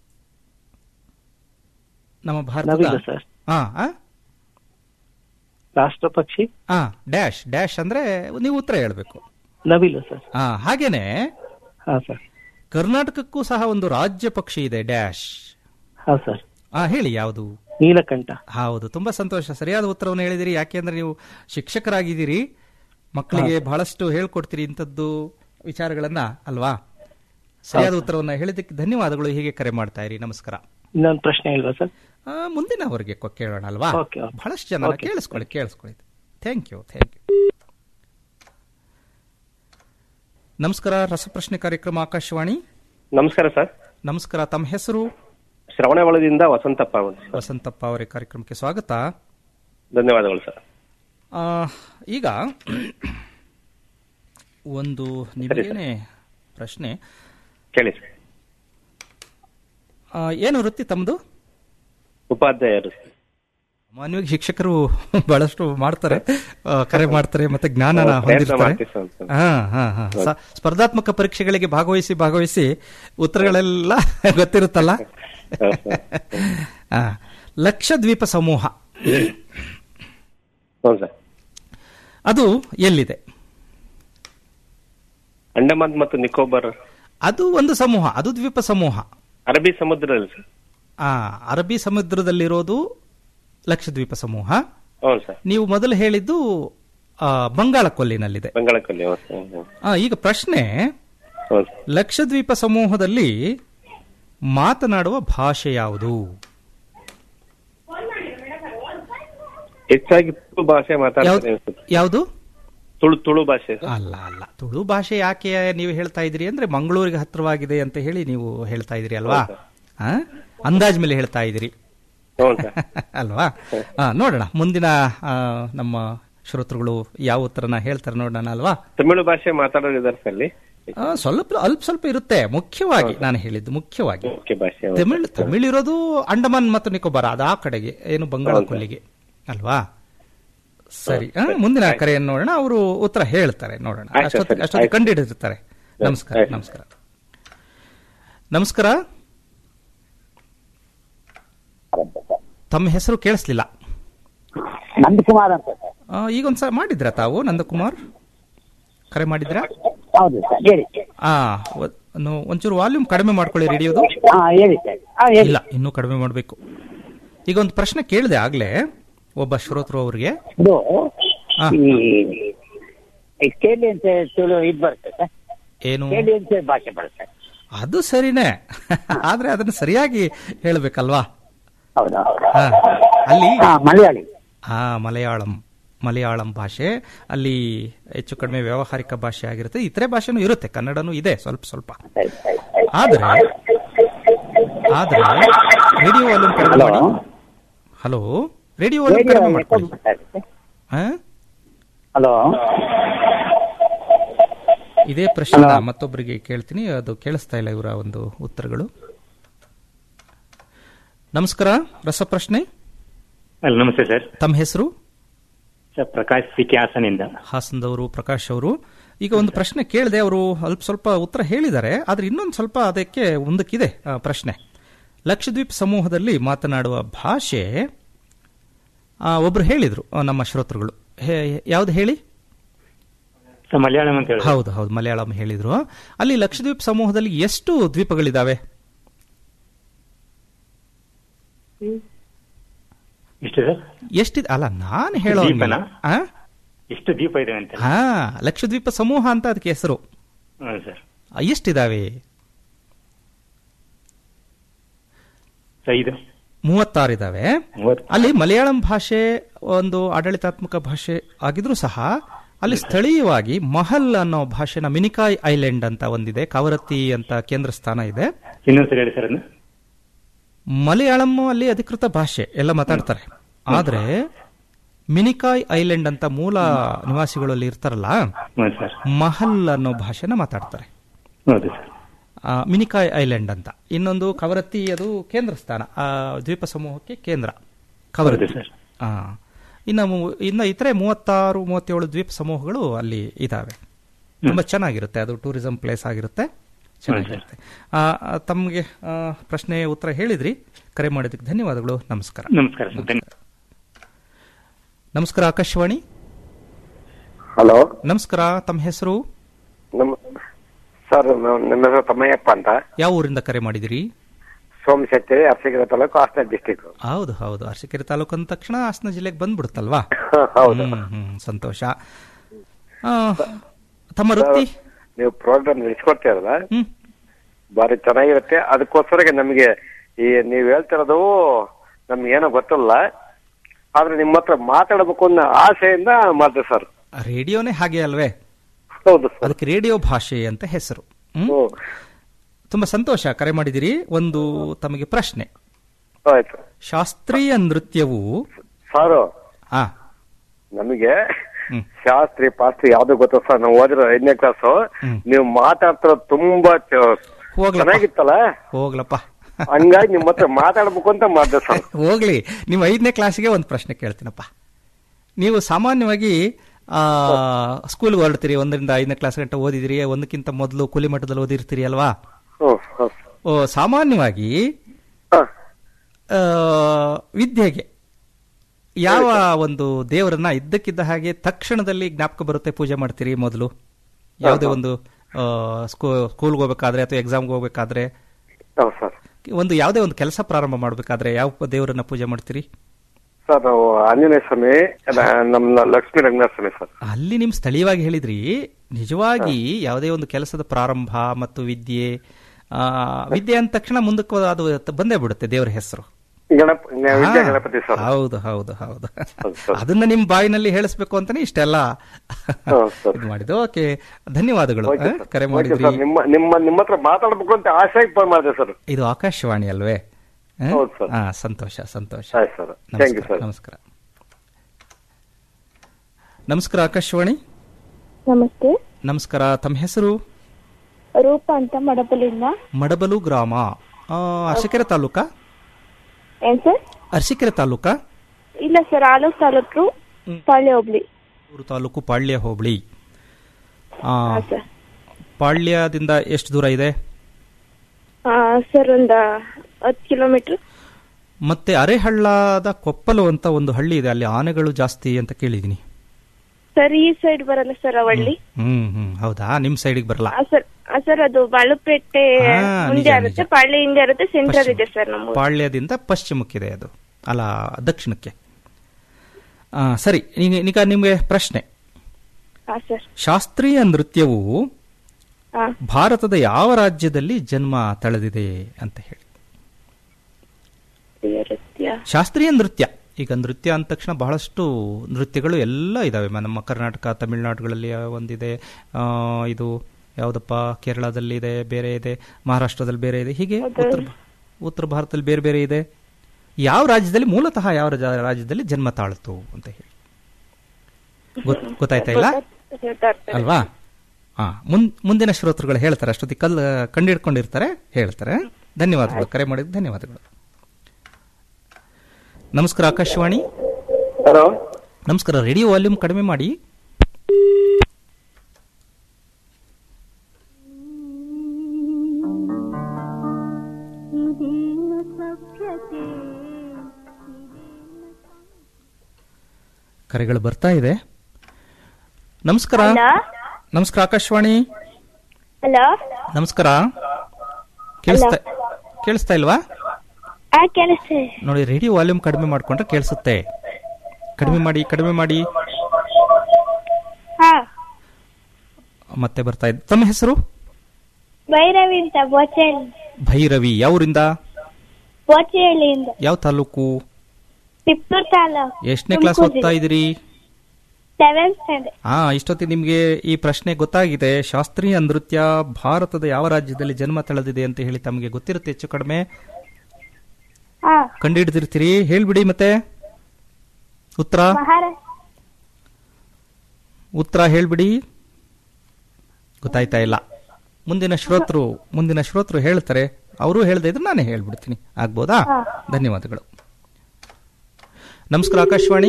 ನಮ್ಮ ಭಾರತದ ನವಿಲು ಸರ್ ಹಾ ಆ? ರಾಷ್ಟ್ರ ಪಕ್ಷಿ ಆ, ಡ್ಯಾಶ್ ಡ್ಯಾಶ್ ಅಂದ್ರೆ ನೀವು ಉತ್ತರ ಹೇಳ್ಬೇಕು ನವಿಲು ಸರ್ ಹಾ ಹಾಗೇನೆ ಹಾ ಸರ್ ಕರ್ನಾಟಕಕ್ಕೂ ಸಹ ಒಂದು ರಾಜ್ಯ ಪಕ್ಷಿ ಇದೆ ಡ್ಯಾಶ್ ಹಾ ಸರ್ ಆ ಹೇಳಿ ಯಾವುದು ನೀಲಕಂಠ ಹೌದು ತುಂಬಾ ಸಂತೋಷ ಸರಿಯಾದ ಉತ್ತರವನ್ನು ಹೇಳಿದಿರಿ ಯಾಕೆಂದ್ರೆ ನೀವು ಶಿಕ್ಷಕರಾಗಿದ್ದೀರಿ ಮಕ್ಕಳಿಗೆ ಬಹಳಷ್ಟು ಹೇಳ್ಕೊಡ್ತೀರಿ ಇಂಥದ್ದು ವಿಚಾರಗಳನ್ನ ಅಲ್ವಾ ಸರಿಯಾದ ಉತ್ತರವನ್ನ ಹೇಳಿದ್ದಕ್ಕೆ ಧನ್ಯವಾದಗಳು ಹೀಗೆ ಕರೆ ಮಾಡ್ತಾ ಇರಿ ನಮಸ್ಕಾರ ಇನ್ನೊಂದು ಪ್ರಶ್ನೆ ಇಲ್ವಾ ಸರ್ ಆ, ಮುಂದಿನವರಿಗೆ ಕೊ- ಕೇಳೋಣ ಅಲ್ವಾ Okay, okay. ಬಹಳಷ್ಟು ಜನ Okay. ಕೇಳಿಸ್ಕೊಳ್ಳಿ ಕೇಳಿಸ್ಕೊಳ್ಳಿ ಥ್ಯಾಂಕ್ ಯು ಥ್ಯಾಂಕ್ ಯು ನಮಸ್ಕಾರ ರಸಪ್ರಶ್ನೆ ಕಾರ್ಯಕ್ರಮ ಆಕಾಶವಾಣಿ ನಮಸ್ಕಾರ ಸರ್ ನಮಸ್ಕಾರ ತಮ್ಮ ಹೆಸರು ಶ್ರವಣವಳದಿಂದ ವಸಂತಪ್ಪ ಅವರು. ವಸಂತಪ್ಪ ಅವರೇ ಕಾರ್ಯಕ್ರಮಕ್ಕೆ ಸ್ವಾಗತ ಧನ್ಯವಾದಗಳು ಸರ್ ಆ, ಈಗ ಒಂದು ನಿಮಗೇನೆ ಪ್ರಶ್ನೆ ಕೇಳಿ ಸರ್ ಆ, ಏನು ವೃತ್ತಿ ತಮ್ಮದು ಉಪಾಧ್ಯಾಯರು ಮಾನ್ಯವಾಗಿ ಶಿಕ್ಷಕರು ಬಹಳಷ್ಟು ಮಾಡ್ತಾರೆ ಆ, ಕರೆ ಮಾಡ್ತಾರೆ ಮತ್ತೆ ಜ್ಞಾನನ ಹೌದು, ಪ್ರಯತ್ನ ಹೊಂದಿರ್ತಾರೆ ಮಾಡ್ತೀವಿ ಸರ್. ಹಾ ಹಾ ಹಾ ಸ- ಸ್ಪರ್ಧಾತ್ಮಕ ಪರೀಕ್ಷೆಗಳಿಗೆ ಭಾಗವಹಿಸಿ ಭಾಗವಹಿಸಿ ಉತ್ತರಗಳೆಲ್ಲ ಗೊತ್ತಿರುತ್ತಲ್ಲ ಆ, ಲಕ್ಷದ್ವೀಪ ಸಮೂಹ ಹೌದು ಸರ್ ಅದು ಎಲ್ಲಿದೆ ಅಂಡಮಾನ್ ಮತ್ತು ನಿಕೋಬಾರ್ ಅದು ಒಂದು ಸಮೂಹ ಅದು ದ್ವೀಪ ಸಮೂಹ ಅರಬ್ಬಿ ಸಮುದ್ರದಲ್ಲಿ ಸರ್ ಆ ಅರಬ್ಬಿ ಸಮುದ್ರದಲ್ಲಿರೋದು ಲಕ್ಷದ್ವೀಪ ಸಮೂಹ ಹೌದು ಸರ್ ನೀವು ಮೊದಲು ಹೇಳಿದ್ದು ಆ, ಬಂಗಾಳ ಕೊಲ್ಲಿನಲ್ಲಿದೆ ಬಂಗಾಳಕೊಲ್ಲಿ ಹೌದು ಸರ್ ಹ್ಮ್. ಆ, ಈಗ ಪ್ರಶ್ನೆ ಹೌದು ಸರ್. ಲಕ್ಷದ್ವೀಪ ಸಮೂಹದಲ್ಲಿ ಮಾತನಾಡುವ ಭಾಷೆ ಯಾವುದು ಹೆಚ್ಚಾಗಿ ತುಳು ಭಾಷೆ ಮಾತಾಡ್ತಾರೆ ಅನ್ಸುತ್ತೆ. ಯಾವುದು ತುಳು ತುಳು ಭಾಷೆ ಸರ್. ಅಲ್ಲ ಅಲ್ಲ ತುಳು ಭಾಷೆ ಯಾಕೆ ನೀವು ಹೇಳ್ತಾ ಇದ್ದೀರಿ ಅಂದ್ರೆ ಮಂಗಳೂರಿಗೆ ಹತ್ರವಾಗಿದೆ ಅಂತ ಹೇಳಿ ನೀವು ಹೇಳ್ತಾ ಇದ್ದೀರಿ ಅಲ್ವಾ ಆ? ಅಂದಾಜ್ ಮೇಲೆ ಹೇಳ್ತಾ ಇದ್ದೀರಿ ಹ್ಞೂ ಸರ್ ಅಲ್ವಾ ಆ, ನೋಡೋಣ ಮುಂದಿನ ಆ, ನಮ್ಮ ಶ್ರೋತೃಗಳು ಯಾವ ಉತ್ತರನ ಹೇಳ್ತಾರೆ ನೋಡೋಣ ಅಲ್ವಾ ತಮಿಳು ಭಾಷೆ ಮಾತಾಡೋರು ಇದಾರೆ ಸರ್ ಅಲ್ಲಿ ಆ, ಸ್ವಲ್ಪ ಅಲ್ಪ ಸ್ವಲ್ಪ ಇರುತ್ತೆ ಮುಖ್ಯವಾಗಿ ನಾನು ಹೇಳಿದ್ದು ಮುಖ್ಯವಾಗಿ ಮುಖ್ಯ ಭಾಷೆ ಹೌದು. ತಮಿಳ್ ತಮಿಳ್ ಇರೋದು ಅಂಡಮಾನ್ ಮತ್ತು ನಿಕೋಬಾರ್ ಅದು ಆ ಕಡೆಗೆ ಏನು ಬಂಗಾಳ ಹೌದು. ಕೊಲ್ಲಿಗೆ ಅಲ್ವಾ ಸರಿ ಆ, ಮುಂದಿನ ಕರೆಯನ್ನು ನೋಡೋಣ ಅವರು ಉತ್ತರ ಹೇಳ್ತಾರೆ ನೋಡೋಣ ಆಯ್ತು, ಅಷ್ಟೊತ್ತಿಗೆ ಸರಿ, ಅಷ್ಟೊತ್ತಿಗೆ ಆಯ್ತು. ಕಂಡಿಡಿದಿರ್ತಾರೆ ನಮಸ್ಕಾರ ಆಯ್ತು. ನಮಸ್ಕಾರ ನಮಸ್ಕಾರ ತಮ್ಮ ಹೆಸರು ಕೇಳಿಸ್ಲಿಲ್ಲ ನಂದಕುಮಾರ್ ಅಂತ ಸರ್ ಆ, ಈಗ ಒಂದ್ಸಲ ಮಾಡಿದ್ರಾ ತಾವು ನಂದಕುಮಾರ್ ಕರೆ ಮಾಡಿದ್ರಾ ಹೌದು ಸರ್ ಹೇಳಿ ಆ ಒ- ನು- ಒಂಚೂರು ವಾಲ್ಯೂಮ್ ಕಡಿಮೆ ಮಾಡ್ಕೊಳ್ಳಿ ರೇಡಿಯೋದು ಹಾ ಹೇಳಿ ಸರ್ ಹಾ ಹೇಳಿ ಇಲ್ಲ ಇನ್ನೂ ಕಡಿಮೆ ಮಾಡಬೇಕು ಈಗ ಒಂದು ಪ್ರಶ್ನೆ ಕೇಳಿದೆ ಆಗ್ಲೇ ಒಬ್ಬ ಶ್ರೋತೃ ಅವ್ರಿಗೆ ಇದು ಹಾ. ಈ ಈ ಕೇಳಿ ಅಂತ ತುಳು ಇದು ಬರುತ್ತೆ ಸರ್ ಏನು ಕೇಳಿ ಅಂತ ಭಾಷೆ ಬರುತ್ತೆ ಅದು ಸರಿನೇ ಆದ್ರೆ ಅದನ್ನ ಸರಿಯಾಗಿ ಹೇಳ್ಬೇಕಲ್ವಾ ಹೌದಾ ಹಾ. ಅಲ್ಲಿ ಹಾ ಮಲಯಾಳಿ ಹಾ ಮಲಯಾಳಂ ಮಲಯಾಳಂ ಭಾಷೆ ಅಲ್ಲಿ ಹೆಚ್ಚು ಕಡಿಮೆ ವ್ಯಾವಹಾರಿಕ ಭಾಷೆ ಆಗಿರುತ್ತೆ ಇತರೆ ಭಾಷೆನೂ ಇರುತ್ತೆ ಕನ್ನಡನೂ ಇದೆ ಸ್ವಲ್ಪ ಸ್ವಲ್ಪ ಆದ್ರೆ ಆದ್ರೆ ರೇಡಿಯೋ ವಾಲ್ಯೂಮ್ ಕಡಿಮೆ ಮಾಡಿ ಹಲೋ ರೇಡಿಯೋ ವಾಲ್ಯೂಮ್ ಕಡಿಮೆ ಮಾಡ್ಕೊಳ್ಳಿ ಹಾ? ಹಲೋ ಇದೇ ಪ್ರಶ್ನೆ ಮತ್ತೊಬ್ಬರಿಗೆ ಕೇಳ್ತೀನಿ ಅದು ಕೇಳಿಸ್ತಾ ಇಲ್ಲ ಇವರ ಒಂದು ಉತ್ತರಗಳು ನಮಸ್ಕಾರ ರಸಪ್ರಶ್ನೆ ಅಲ್ಲ ನಮಸ್ತೆ ಸರ್ ತಮ್ಮ ಹೆಸರು ಸರ್ ಪ್ರಕಾಶ್ ಸಿ ಕೆ ಹಾಸನಿಂದ ಹಾಸನದವರು ಪ್ರಕಾಶ್ ಅವರು ಈಗ ಒಂದು ಪ್ರಶ್ನೆ ಕೇಳಿದೆ ಅವರು ಅಲ್ಪ ಸ್ವಲ್ಪ ಉತ್ತರ ಹೇಳಿದ್ದಾರೆ ಆದ್ರೆ ಇನ್ನೊಂದು ಸ್ವಲ್ಪ ಅದಕ್ಕೆ ಮುಂದಕ್ಕಿದೆ ಆ, ಪ್ರಶ್ನೆ ಲಕ್ಷದ್ವೀಪ್ ಸಮೂಹದಲ್ಲಿ ಮಾತನಾಡುವ ಭಾಷೆ ಆ, ಒಬ್ರು ಹೇಳಿದ್ರು ಆ, ನಮ್ಮ ಶ್ರೋತೃಗಳು ಯಾವ್ದು ಹೇಳಿ ಸರ್ ಮಲಯಾಳಂ ಅಂತ ಹೇಳಿ ಹೌದು ಹೌದು ಮಲಯಾಳಂ ಹೇಳಿದ್ರು ಅಲ್ಲಿ ಲಕ್ಷದ್ವೀಪ್ ಸಮೂಹದಲ್ಲಿ ಎಷ್ಟು ದ್ವೀಪಗಳಿದಾವೆ ಇಷ್ಟು ಸರ್ ಎಷ್ಟಿದೆ ಅಲ್ಲ ನಾನು ಹೇಳೋ ದ್ವೀಪನಾ? ಆ? ಇಷ್ಟು ದೀಪ ಇದೆ ಅಂತ ಹಾ ಲಕ್ಷದ್ವೀಪ ಸಮೂಹ ಅಂತ ಅದಕ್ಕೆ ಹೆಸರು ಹ್ಞೂ ಸರ್ ಆ, ಎಷ್ಟಿದಾವೆ ಸರ್ ಇದು ಮೂವತ್ತಾರು ಇದಾವೆ ಮೂವತ್ತು ಅಲ್ಲಿ ಮಲಯಾಳಂ ಭಾಷೆ ಒಂದು ಆಡಳಿತಾತ್ಮಕ ಭಾಷೆ ಆಗಿದ್ರೂ ಸಹ ಅಲ್ಲಿ ಸ್ಥಳೀಯವಾಗಿ ಮಹಲ್ ಅನ್ನೋ ಭಾಷೆನ ಮಿನಿಕಾಯ್ ಐಲ್ಯಾಂಡ್ ಅಂತ ಒಂದಿದೆ ಕವರತ್ತಿ ಅಂತ ಕೇಂದ್ರ ಸ್ಥಾನ ಇದೆ ಇನ್ನೊಂದ್ಸರಿ ಹೇಳಿ ಸರ್ ಅದನ್ನ ಮಲಯಾಳಂ ಅಲ್ಲಿ ಅಧಿಕೃತ ಭಾಷೆ ಎಲ್ಲ ಮಾತಾಡ್ತಾರೆ ಆದ್ರೆ ಮಿನಿಕಾಯ್ ಐಲ್ಯಾಂಡ್ ಅಂತ ಮೂಲ ನಿವಾಸಿಗಳು ಅಲ್ಲಿ ಇರ್ತಾರಲ್ಲ ಹ್ಞೂ ಸರ್ ಮಹಲ್ ಅನ್ನೋ ಭಾಷೆನ ಮಾತಾಡ್ತಾರೆ ಹೌದು ಸರ್ ಆ, ಮಿನಿಕಾಯ್ ಐಲ್ಯಾಂಡ್ ಅಂತ ಇನ್ನೊಂದು ಕವರತ್ತಿ ಅದು ಕೇಂದ್ರ ಸ್ಥಾನ ಆ ದ್ವೀಪ ಸಮೂಹಕ್ಕೆ ಕೇಂದ್ರ ಕವರತ್ತಿ ಹೌದು ಸರ್. ಆ, ಇನ್ನು ಮು- ಇನ್ನು ಇತರೆ ಮೂವತ್ತಾರು ಮೂವತ್ತೇಳು ದ್ವೀಪ ಸಮೂಹಗಳು ಅಲ್ಲಿ ಇದಾವೆ ತುಂಬಾ ಚೆನ್ನಾಗಿರುತ್ತೆ ಅದು ಟೂರಿಸಂ ಪ್ಲೇಸ್ ಆಗಿರುತ್ತೆ ಚೆನ್ನಾಗಿರುತ್ತೆ ಆ, ಆ, ತಮ್ಗೆ ಆ, ಪ್ರಶ್ನೆ ಉತ್ತರ ಹೇಳಿದ್ರಿ ಕರೆ ಮಾಡಿದ್ದಕ್ಕೆ ಧನ್ಯವಾದಗಳು ನಮಸ್ಕಾರ ನಮಸ್ಕಾರ ಸರ್ ಧನ್ಯವಾದ ನಮಸ್ಕಾರ ಆಕಾಶವಾಣಿ ಹಲೋ ನಮಸ್ಕಾರ ತಮ್ಮ ಹೆಸರು ನಮ್ ಸರ್ ನಾವ್- ನನ್ನ ಹೆಸರು ತಮ್ಮಯ್ಯಪ್ಪ ಅಂತ ಯಾವ ಊರಿಂದ ಕರೆ ಮಾಡಿದಿರಿ ಸೋಮಶೆಟ್ಟಿ ಅರಸೀಕೆರೆ ತಾಲೂಕು ಹಾಸನ ಡಿಸ್ಟಿಕ್ ಹೌದು ಹೌದು ಅರಸೀಕೆರೆ ತಾಲೂಕು ಅಂದ ತಕ್ಷಣ ಹಾಸನ ಜಿಲ್ಲೆಗೆ ಬಂದ್ಬಿಡುತ್ತಲ್ವಾ ಹೌದು ಹ್ಮ್, ಹ್ಮ್, ಸಂತೋಷ ಆ, ತಮ್ಮ ವೃತ್ತಿ ನೀವು ಪ್ರೋಗ್ರಾಮ್ ನಡೆಸ್ಕೊಡ್ತೀರಲ್ಲ ಬಾರಿ ಚೆನ್ನಾಗಿರುತ್ತೆ ಅದಕ್ಕೋಸ್ಕರ ನಮಗೆ ಈ ನೀವ್ ಹೇಳ್ತಿರೋದು ನಮ್ಗೆ ಏನೋ ಗೊತ್ತಿಲ್ಲ ಆದ್ರೆ ನಿಮ್ಮ ಹತ್ರ ಮಾತಾಡಬೇಕು ಅನ್ನೋ ಆಸೆಯಿಂದ ಮಾಡ್ದೆ ಸರ್ ರೇಡಿಯೋನೇ ಹಾಗೆ ಅಲ್ವೇ ಹೌದು ಅದಕ್ಕೆ ರೇಡಿಯೋ ಭಾಷೆ ಅಂತ ಹೆಸರು ಹ್ಮ್? ತುಂಬಾ ಸಂತೋಷ ಕರೆ ಮಾಡಿದಿರಿ ಒಂದು ತಮಗೆ ಪ್ರಶ್ನೆ ಆಯ್ತು ಶಾಸ್ತ್ರೀಯ ನೃತ್ಯವು ಸಾರು ಆ ನಮಗೆ ಶಾಸ್ತ್ರಿ ಪಾಸ್ತ್ರಿ ಯಾವ್ದು ಗೊತ್ತ ಸರ್ ನಾವು ಓದಿರೋ ಐದನೇ ಕ್ಲಾಸು ನೀವು ಮಾತಾಡ್ತಿರೋದು ತುಂಬಾ ಚ- ಚೆನ್ನಾಗಿತ್ತಲ್ಲ ಹೋಗ್ಲಪ್ಪ ಹಂಗಾಗಿ ನಿಮ್ಮ ಹತ್ರ ಮಾತಾಡ್ಬೇಕು ಅಂತ ಮಾಡ್ದೆ ಸರ್ ಹೋಗ್ಲಿ ನೀವು ಐದನೇ ಕ್ಲಾಸಿಗೆ ಒಂದು ಪ್ರಶ್ನೆ ಕೇಳ್ತೀನಪ್ಪ ನೀವು ಸಾಮಾನ್ಯವಾಗಿ ಆ ಸ್ಕೂಲ್ಗೆ ಹೊರಡ್ತೀರಿ ಒಂದರಿಂದ ಐದನೇ ಕ್ಲಾಸ್ ಗಂಟೆ ಓದಿದಿರಿ ಒಂದಕ್ಕಿಂತ ಮೊದಲು ಕೂಲಿ ಮಟ್ಟದಲ್ಲಿ ಓದಿರ್ತೀರಿ ಅಲ್ವಾ ಹ್ಮ್, ಹ್ಮ್. ಓ ಸಾಮಾನ್ಯವಾಗಿ ಆ, ವಿದ್ಯೆಗೆ ಯಾವ ಒಂದು ದೇವರನ್ನ ಇದ್ದಕ್ಕಿದ್ದ ಹಾಗೆ ತಕ್ಷಣದಲ್ಲಿ ಜ್ಞಾಪಕ ಬರುತ್ತೆ ಪೂಜೆ ಮಾಡ್ತೀರಿ ಮೊದಲು ಯಾವುದೇ ಒಂದು ಸ್ಕೂಲ್ಗೆ ಹೋಗ್ಬೇಕಾದ್ರೆ ಅಥವಾ ಎಕ್ಸಾಮ್ಗೆ ಹೋಗ್ಬೇಕಾದ್ರೆ ಹೌದು ಸರ್ ಒಂದು ಯಾವುದೇ ಒಂದು ಕೆಲಸ ಪ್ರಾರಂಭ ಮಾಡ್ಬೇಕಾದ್ರೆ ಯಾವ ದೇವರನ್ನ ಪೂಜೆ ಮಾಡ್ತೀರಿ ಸರ್ ನಾವು ಆಂಜನೇಯ ಸ್ವಾಮಿ ನ- ನಮ್ಮ ಲಕ್ಷ್ಮೀ ರಂಗನಾಥ ಸ್ವಾಮಿ ಸರ್ ಅಲ್ಲಿ ನಿಮ್ ಸ್ಥಳೀಯವಾಗಿ ಹೇಳಿದ್ರಿ ನಿಜವಾಗಿ ಯಾವುದೇ ಒಂದು ಕೆಲಸದ ಪ್ರಾರಂಭ ಮತ್ತು ವಿದ್ಯೆ ಆ, ವಿದ್ಯೆ ಅಂದ ತಕ್ಷಣ ಮುಂದಕ್ಕೆ ಅದು ಬಂದೇ ಬಿಡುತ್ತೆ ದೇವರ ಹೆಸರು ಗಣಪ ವಿದ್ಯಾ ಹಾ, ಗಣಪತಿ ಸರ್ ಹೌದು ಹೌದು ಹೌದು ಅದನ್ನ ನಿಮ್ ಬಾಯಿನಲ್ಲಿ ಹೇಳಿಸ್ಬೇಕು ಅಂತಾನೆ ಇಷ್ಟೆಲ್ಲ ಇದು ಮಾಡಿದ್ದು ಓಕೆ ಧನ್ಯವಾದಗಳು ಓಕೆ ಆ, ಸರ್. ಕರೆ ಓಕೆ ಮಾಡಿದ್ರಿ ಸರ್ ನಿಮ್ಮ ನಿಮ್ಮ ನಿಮ್ಮ ಹತ್ರ ಮಾತಾಡ್ಬೇಕು ಅಂತ ಆಸೆಗೆ ಫೋನ್ ಮಾಡಿದೆ ಸರ್ ಇದು ಆಕಾಶವಾಣಿ ಅಲ್ವೇ ಆ? ಹೌದು ಸರ್. ಆ, ಸಂತೋಷ ಸಂತೋಷ ಆಯ್ತು ಸರ್. Thank you, ನಮಸ್ಕಾರ sir. ನಮಸ್ಕಾರ ನಮಸ್ಕಾರ ಆಕಾಶವಾಣಿ ನಮಸ್ತೆ ನಮಸ್ಕಾರ ತಮ್ಮ ಹೆಸರು ರೂಪ ಅಂತ ಮಡಪಲಿಂದ ಮಡಬಲು ಗ್ರಾಮ ಆ, ಅರಸೀಕೆರೆ ತಾಲೂಕಾ ಏನ್ ಸರ್ ಅರಸೀಕೆರೆ ತಾಲೂಕಾ ಇಲ್ಲ ಸರ್ ಆಲೂರು ತಾಲೂಕು ಪಾಳ್ಯ ಹೋಬ್ಳಿ ಊರು ತಾಲೂಕು ಪಾಳ್ಯ ಹೋಬಳಿ ಆ, ಹಾ, ಸರ್ ಪಾಳ್ಯದಿಂದ ಎಷ್ಟು ದೂರ ಇದೆ ಆ, ಸರ್ ಒಂದ ಹತ್ತು ಕಿಲೋಮೀಟರ್ ಮತ್ತೆ ಅರೆಹಳ್ಳದ ಕೊಪ್ಪಲು ಅಂತ ಒಂದು ಹಳ್ಳಿ ಇದೆ ಅಲ್ಲಿ ಆನೆಗಳು ಜಾಸ್ತಿ ಅಂತ ಕೇಳಿದೀನಿ ಸರ್ ಈ ಸೈಡ್ ಬರಲ್ಲ ಸರ್ ಅವಳ್ಳಿ ಹ್ಮ್ ಹ್ಮ್ ಹೌದಾ ನಿಮ್ ಸೈಡಿಗೆ ಬರಲ್ಲ ಆ, ಸರ್ ಆ, ಸರ್ ಅದು ಬಾಳುಪೇಟೆ ಹಾ, ಮುಂದೆ ನಿಜ, ಇರುತ್ತೆ ನಿಜ. ಪಾಳ್ಯ ಹಿಂದೆ ಇರುತ್ತೆ ಸೆಂಟರ್ ಪಶ್ಚಿಮ. ಇದೆ ಸರ್ ನಮ್ಮ ಊರು. ಪಾಳ್ಯದಿಂದ ಪಶ್ಚಿಮಕ್ಕಿದೆ ಅದು ಅಲ್ಲ ದಕ್ಷಿಣಕ್ಕೆ ಆ, ಸರಿ ಈಗ ಈಗ ನಿಮಗೆ ಪ್ರಶ್ನೆ ಹಾ ಸರ್ ಶಾಸ್ತ್ರೀಯ ನೃತ್ಯವು ಹಾ ಭಾರತದ ಯಾವ ರಾಜ್ಯದಲ್ಲಿ ಜನ್ಮ ತಳೆದಿದೆ ಅಂತ ಹೇಳಿ ನೃತ್ಯ ಶಾಸ್ತ್ರೀಯ ನೃತ್ಯ ಈಗ ನೃತ್ಯ ಅಂದ ತಕ್ಷಣ ಬಹಳಷ್ಟು ನೃತ್ಯಗಳು ಎಲ್ಲ ಇದಾವೆ ಮ- ನಮ್ಮ ಕರ್ನಾಟಕ ತಮಿಳುನಾಡುಗಳಲ್ಲಿ ಒಂದಿದೆ ಆ, ಇದು ಯಾವುದಪ್ಪ ಕೇರಳದಲ್ಲಿ ಇದೆ ಬೇರೆ ಇದೆ ಮಹಾರಾಷ್ಟ್ರದಲ್ಲಿ ಬೇರೆ ಇದೆ ಹೀಗೆ ಉತ್ತರ ಭಾ- ಉತ್ತರ ಭಾರತದಲ್ಲಿ ಬೇರೆ ಬೇರೆ ಇದೆ ಯಾವ ರಾಜ್ಯದಲ್ಲಿ ಮೂಲತಃ ಯಾವ ರಾಜ- ರಾಜ್ಯದಲ್ಲಿ ಜನ್ಮ ತಾಳ್ತು ಅಂತ ಹೇಳಿ ಗೊತ್- ಗೊತ್ತಾಯ್ತಾ ಇಲ್ಲ ಅಲ್ವಾ ಹಾ ಮುನ್ ಮುಂದಿನ ಶ್ರೋತೃಗಳು ಹೇಳ್ತಾರೆ ಅಷ್ಟೊತ್ತಿಗೆ ಕಲ್ ಕಂಡಿಡ್ಕೊಂಡಿರ್ತಾರೆ ಹೇಳ್ತಾರೆ ಧನ್ಯವಾದಗಳು ಕರೆ ಮಾಡಿದ ಧನ್ಯವಾದಗಳು ನಮಸ್ಕಾರ ಆಕಾಶವಾಣಿ ಹಲೋ ನಮಸ್ಕಾರ ರೇಡಿಯೋ ವಾಲ್ಯೂಮ್ ಕಡಿಮೆ ಮಾಡಿ ಕರೆಗಳು ಬರ್ತಾ ಇದೆ ನಮಸ್ಕಾರ ನಮಸ್ಕಾರ ಆಕಾಶವಾಣಿ ಹಲೋ ನಮಸ್ಕಾರ ಕೇಳಿಸ್ತಾ ಕೇಳಿಸ್ತಾ ಇಲ್ವಾ ಆ ಕೆಲಸ ನೋಡಿ ರೇಡಿಯೋ ವಾಲ್ಯೂಮ್ ಕಡಿಮೆ ಮಾಡ್ಕೊಂಡ್ರೆ ಕೇಳಿಸುತ್ತೆ ಕಡಿಮೆ ಮಾಡಿ ಕಡಿಮೆ ಮಾಡಿ ಹಾ ಮತ್ತೆ ಬರ್ತಾ ಇದೆ ತಮ್ಮ ಹೆಸರು ಭೈರವಿ ಅಂತ ಬೋಚಹಳ್ಳಿ ಭೈರವಿ ಯಾವೂರಿಂದ ಬೋಚಹಳ್ಳಿಯಿಂದ ಯಾವ ತಾಲೂಕು ತಿಪ್ಪೂರ್ ತಾಲೂಕು ಎಷ್ಟನೇ ಕ್ಲಾಸ್ ಓದ್ತಾ ಇದ್ದೀರಿ ಸೆವೆಂತ್ ಸ್ಟ್ಯಾಂಡರ್ಡ್ ಹಾ ಇಷ್ಟೊತ್ತಿಗೆ ನಿಮಗೆ ಈ ಪ್ರಶ್ನೆ ಗೊತ್ತಾಗಿದೆ ಶಾಸ್ತ್ರೀಯ ನೃತ್ಯ ಭಾರತದ ಯಾವ ರಾಜ್ಯದಲ್ಲಿ ಜನ್ಮ ತಳೆದಿದೆ ಅಂತ ಹೇಳಿ ತಮಗೆ ಗೊತ್ತಿರುತ್ತೆ ಹೆಚ್ಚು ಕಡಿಮೆ ಹಾ ಕಂಡುಹಿಡಿದಿರ್ತೀರಿ ಹೇಳ್ಬಿಡಿ ಮತ್ತೆ ಉತ್ತರ ಮಹಾರಾಷ್ಟ್ರ ಉತ್ತರ ಹೇಳ್ಬಿಡಿ ಗೊತ್ತಾಯ್ತಾ ಇಲ್ಲ ಮುಂದಿನ ಶ್ರೋತೃ ಮುಂದಿನ ಶ್ರೋತೃ ಹೇಳ್ತಾರೆ ಅವರು ಹೇಳ್ದೆ ಇದ್ರೆ ನಾನೇ ಹೇಳ್ಬಿಡ್ತೀನಿ ಆಗ್ಬೋದಾ ಹಾ. ಧನ್ಯವಾದಗಳು ನಮಸ್ಕಾರ ಆಕಾಶವಾಣಿ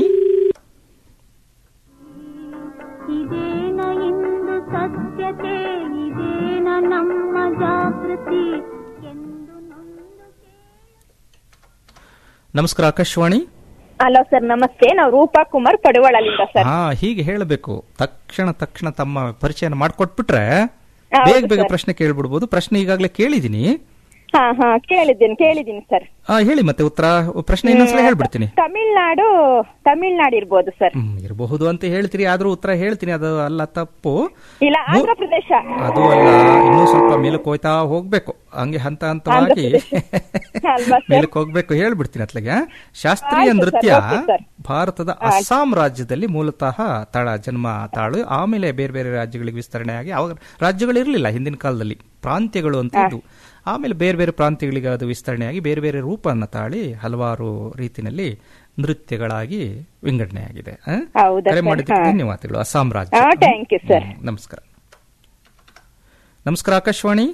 ಇದೇನ ಇಂದು ಸತ್ಯತೆ ಇದೇನ ನಮ್ಮ ಜಾಗೃತಿ ನಮಸ್ಕಾರ ಆಕಾಶವಾಣಿ ಹಲೋ ಸರ್ ನಮಸ್ತೆ ನಾವು ರೂಪಾ ಕುಮಾರ್ ಪಡುವಳಲಿಂದ ಸರ್ ಹಾ ಹೀಗೆ ಹೇಳಬೇಕು ತಕ್ಷಣ ತಕ್ಷಣ ತಮ್ಮ ಪರಿಚಯನ ಮಾಡ್ಕೊಟ್ಬಿಟ್ರೆ ಹೌದು ಬೇಗ ಬೇಗ ಸರ್. ಪ್ರಶ್ನೆ ಕೇಳ್ಬಿಡ್ಬೋದು ಪ್ರಶ್ನೆ ಈಗಾಗಲೇ ಕೇಳಿದೀನಿ ಹಾ ಹಾ ಕೇಳಿದ್ದೀನಿ ಕೇಳಿದ್ದೀನಿ ಸರ್ ಆ, ಹೇಳಿ ಮತ್ತೆ ಉತ್ತರ ಪ್ರಶ್ನೆ ಇನ್ನೊಂದ್ಸಲ ಹೇಳ್ಬಿಡ್ತೀನಿ ತಮಿಳ್ನಾಡು ತಮಿಳ್ನಾಡು ಇರ್ಬೋದು ಸರ್ ಹ್ಮ್, ಇರಬಹುದು ಅಂತ ಹೇಳ್ತೀರಿ ಆದ್ರೂ ಉತ್ತರ ಹೇಳ್ತೀನಿ ಅದು ಅಲ್ಲ ತಪ್ಪು ಇಲ್ಲ ಆಂಧ್ರ ಪ್ರದೇಶ ಅದು ಅಲ್ಲ ಇನ್ನೂ ಸ್ವಲ್ಪ ಮೇಲಕ್ಕೆ ಹೋಯ್ತಾ ಹೋಗ್ಬೇಕು ಹಂಗೆ ಹಂತ ಹಂತವಾಗಿ ಅಲ್ವಾ ಸರ್ ಮೇಲಕ್ಕೆ ಹೋಗ್ಬೇಕು ಹೇಳ್ಬಿಡ್ತೀನಿ ಅತ್ಲಗೆ ಶಾಸ್ತ್ರೀಯ ಆಯ್ತು ಸರ್, ನೃತ್ಯ ಓಕೆ ಸರ್. ಭಾರತದ ಅಸ್ಸಾಂ ರಾಜ್ಯದಲ್ಲಿ ಮೂಲತಃ ತಾಳ ಜನ್ಮ ತಾಳು ಆಮೇಲೆ ಬೇರೆ ಬೇರೆ ರಾಜ್ಯಗಳಿಗೆ ವಿಸ್ತರಣೆ ಆಗಿ ಅವಾಗ ರಾಜ್ಯಗಳಿರಲಿಲ್ಲ ಹಿಂದಿನ ಕಾಲದಲ್ಲಿ ಪ್ರಾಂತ್ಯಗಳು ಅಂತ ಇದ್ವು ಆಮೇಲೆ ಬೇರೆ ಬೇರೆ ಪ್ರಾಂತ್ಯಗಳಿಗೆ ಅದು ವಿಸ್ತರಣೆಯಾಗಿ ಬೇರೆ ಬೇರೆ ರೂಪವನ್ನು ತಾಳಿ ಹಲವಾರು ರೀತಿನಲ್ಲಿ ನೃತ್ಯಗಳಾಗಿ ವಿಂಗಡಣೆಯಾಗಿದೆ ಆ? ಹೌದಾ ಕರೆ ಸರ್? ಮಾಡಿದ್ದಕ್ಕೆ ಹಾ. ಧನ್ಯವಾದಗಳು ಅಸ್ಸಾಂ ರಾಜ್ಯ ಹಾ ಥ್ಯಾಂಕ್ ಯು ಸರ್ ಹ್ಮ್, ನಮಸ್ಕಾರ ನಮಸ್ಕಾರ ಆಕಾಶವಾಣಿ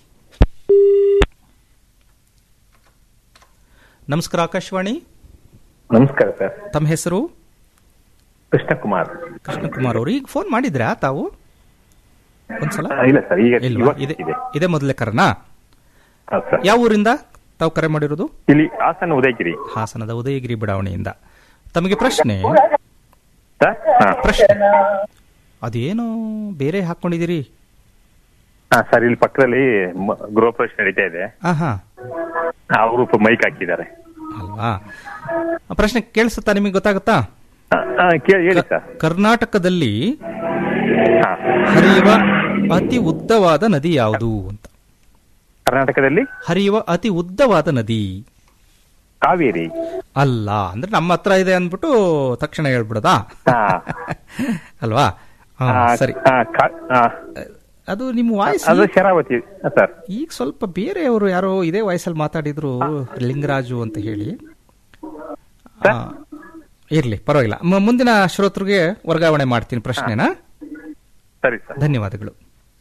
ನಮಸ್ಕಾರ ಆಕಾಶವಾಣಿ ನಮಸ್ಕಾರ ಸರ್ ತಮ್ಮ ಹೆಸರು ಕೃಷ್ಣಕುಮಾರ್ ಕೃಷ್ಣಕುಮಾರ್ ಅವರು ಈಗ ಫೋನ್ ಮಾಡಿದ್ರಾ ತಾವು ಒಂದ್ಸಲ ಆ, ಇಲ್ಲ ಸರ್ ಈಗ ಇಲ್ವಾ ಇವತ್ತು ಇದೆ ಇದೆ ಇದೇ ಮೊದಲೇ ಕರನಾ ಹೌದು ಸರ್ ಯಾವ ಊರಿಂದ ತಾವು ಕರೆ ಮಾಡಿರೋದು ಇಲ್ಲಿ ಹಾಸನ ಉದಯಗಿರಿ ಹಾಸನದ ಉದಯಗಿರಿ ಬಡಾವಣೆಯಿಂದ ತಮಗೆ ಪ್ರಶ್ನೆ ಸರ್ ಹಾ. ಪ್ರಶ್ನೆ ಅದೇನೋ ಬೇರೆ ಹಾಕೊಂಡಿದ್ದೀರಿ ಹಾ ಸರ್ ಇಲ್ಲಿ ಪಕ್ಕದಲ್ಲಿ ಮ- ಗೃಹ ಪ್ರವೇಶ ನಡೀತಾ ಇದೆ ಆಹಾ ಅವರು ಮೈಕ್ ಹಾಕಿದ್ದಾರೆ ಅಲ್ವಾ ಆ ಪ್ರಶ್ನೆ ಕೇಳಿಸುತ್ತಾ ನಿಮಗೆ ಗೊತ್ತಾಗುತ್ತಾ ಆ, ಆ, ಕೇಳಿ ಹೇಳಿ ಸರ್ ಕರ್ನಾಟಕದಲ್ಲಿ ಹಾ. ಹರಿಯುವ ಅತಿ ಉದ್ದವಾದ ನದಿ ಯಾವುದು ಅಂತ ಕರ್ನಾಟಕದಲ್ಲಿ ಹರಿಯುವ ಅತಿ ಉದ್ದವಾದ ನದಿ ಕಾವೇರಿ ಅಲ್ಲ ಅಂದ್ರೆ ನಮ್ಮ ಹತ್ರ ಇದೆ ಅಂದ್ಬಿಟ್ಟು ತಕ್ಷಣ ಹೇಳ್ಬಿಡದಾ ಹಾ. ಅಲ್ವಾ ಹಾ, ಆ, ಸರಿ ಆ, ಕಾ- ಆ, ಅದು ನಿಮ್ಮ ವಾಯ್ಸ್ ಅದು ಶರಾವತಿ ಸರ್ ಈಗ ಸ್ವಲ್ಪ ಬೇರೆಯವರು ಯಾರೋ ಇದೇ ವಯಸ್ಸಲ್ಲಿ ಮಾತಾಡಿದ್ರು ಲಿಂಗರಾಜು ಅಂತ ಹೇಳಿ ಆ, ಇರ್ಲಿ ಪರವಾಗಿಲ್ಲ ಮ- ಮುಂದಿನ ಶ್ರೋತೃಗೆ ವರ್ಗಾವಣೆ ಮಾಡ್ತೀನಿ ಪ್ರಶ್ನೆನ ಸರಿ ಸರ್ ಧನ್ಯವಾದಗಳು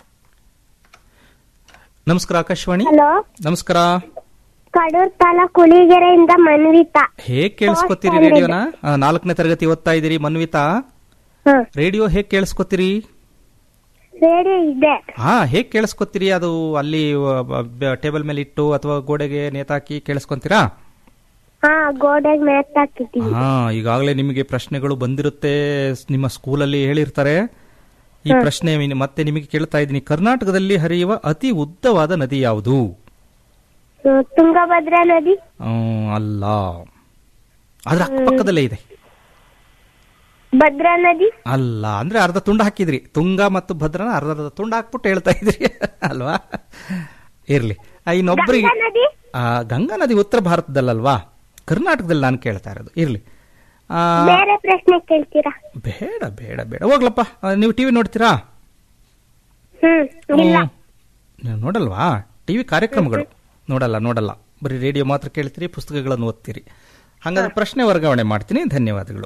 ನಮಸ್ಕಾರ ಆಕಾಶವಾಣಿ ಹಲೋ ನಮಸ್ಕಾರ ಕಡೂರ್ ತಾಲೂಕ್ ಹುಲಿಗೆರೆಯಿಂದ ಮನ್ವಿತಾ ಹೇಗ್ ಕೇಳಿಸ್ಕೊತೀರಿ First ರೇಡಿಯೋನ ಆ, ನಾಲ್ಕನೇ ತರಗತಿ ಓದ್ತಾ ಇದ್ದೀರಿ ಮನ್ವಿತಾ ಹ. ರೇಡಿಯೋ ಹೇಗ್ ಕೇಳಿಸ್ಕೊತೀರಿ ರೇಡಿಯೋ ಇದೆ ಹಾ ಹೇಗ್ ಕೇಳಿಸ್ಕೊತೀರಿ ಅದು ಅಲ್ಲಿ ಟೇಬಲ್ ಮೇಲೆ ಇಟ್ಟು ಅಥವಾ ಗೋಡೆಗೆ ನೇತಾಕಿ ಕೇಳಿಸ್ಕೊಂತೀರಾ ಹಾ ಗೋಡೆಗ್ ಮ್ಯಾತ್ ಹಾಕಿದ್ದೀವಿ ಹಾ ಈಗಾಗಲೇ ನಿಮಗೆ ಪ್ರಶ್ನೆಗಳು ಬಂದಿರುತ್ತೆ ಸ್- ನಿಮ್ಮ ಸ್ಕೂಲಲ್ಲಿ ಹೇಳಿರ್ತಾರೆ ಈ ಹ್ಮ್. ಪ್ರಶ್ನೆ ಇನ್ನು ಮತ್ತೆ ನಿಮಗೆ ಕೇಳ್ತಾ ಇದ್ದೀನಿ ಕರ್ನಾಟಕದಲ್ಲಿ ಹರಿಯುವ ಅತಿ ಉದ್ದವಾದ ನದಿ ಯಾವುದು ಹ್ಮ್, ತುಂಗಭದ್ರಾ ನದಿ ಹ್ಮ್, ಅಲ್ಲ ಅದ್ರ ಅಕ್ಕಪಕ್ಕದಲ್ಲೇ ಇದೆ ಭದ್ರಾ ನದಿ ಅಲ್ಲ ಅಂದ್ರೆ ಅರ್ಧ ತುಂಡು ಹಾಕಿದ್ರಿ ತುಂಗ ಮತ್ತು ಭದ್ರನ ಅರ್ಧ ಅರ್ಧ ತುಂಡು ಹಾಕ್ಬಿಟ್ಟು ಹೇಳ್ತಾ ಇದ್ರಿ ಅಲ್ವಾ ಇರ್ಲಿ ಆ, ಇನ್ನೊಬ್ರಿಗೆ ಗಂಗಾ ನದಿ ಆ, ಗಂಗಾ ನದಿ ಉತ್ತರ ಭಾರತದಲ್ಲಲ್ವಾ ಕರ್ನಾಟಕದಲ್ಲಿ ನಾನು ಕೇಳ್ತಾ ಇರೋದು ಇರ್ಲಿ ಆ, ಬೇರೆ ಪ್ರಶ್ನೆ ಕೇಳ್ತೀರಾ ಬೇಡ ಬೇಡ ಬೇಡ ಹೋಗ್ಲಪ್ಪ ಆ, ನೀವು ಟಿವಿ ನೋಡ್ತೀರಾ ಹ್ಮ್ ಇಲ್ಲ ಹ್ಮ್. ನೀವು ನೋಡಲ್ವಾ ಟಿವಿ ಕಾರ್ಯಕ್ರಮಗಳು ನೋಡಲ್ಲ ನೋಡಲ್ಲ ಬರೀ ರೇಡಿಯೋ ಮಾತ್ರ ಕೇಳ್ತೀರಿ ಪುಸ್ತಕಗಳನ್ನು ಓದ್ತೀರಿ ಹಾಗಾದ್ರೆ ಪ್ರಶ್ನೆ ವರ್ಗಾವಣೆ ಮಾಡ್ತೀನಿ ಧನ್ಯವಾದಗಳು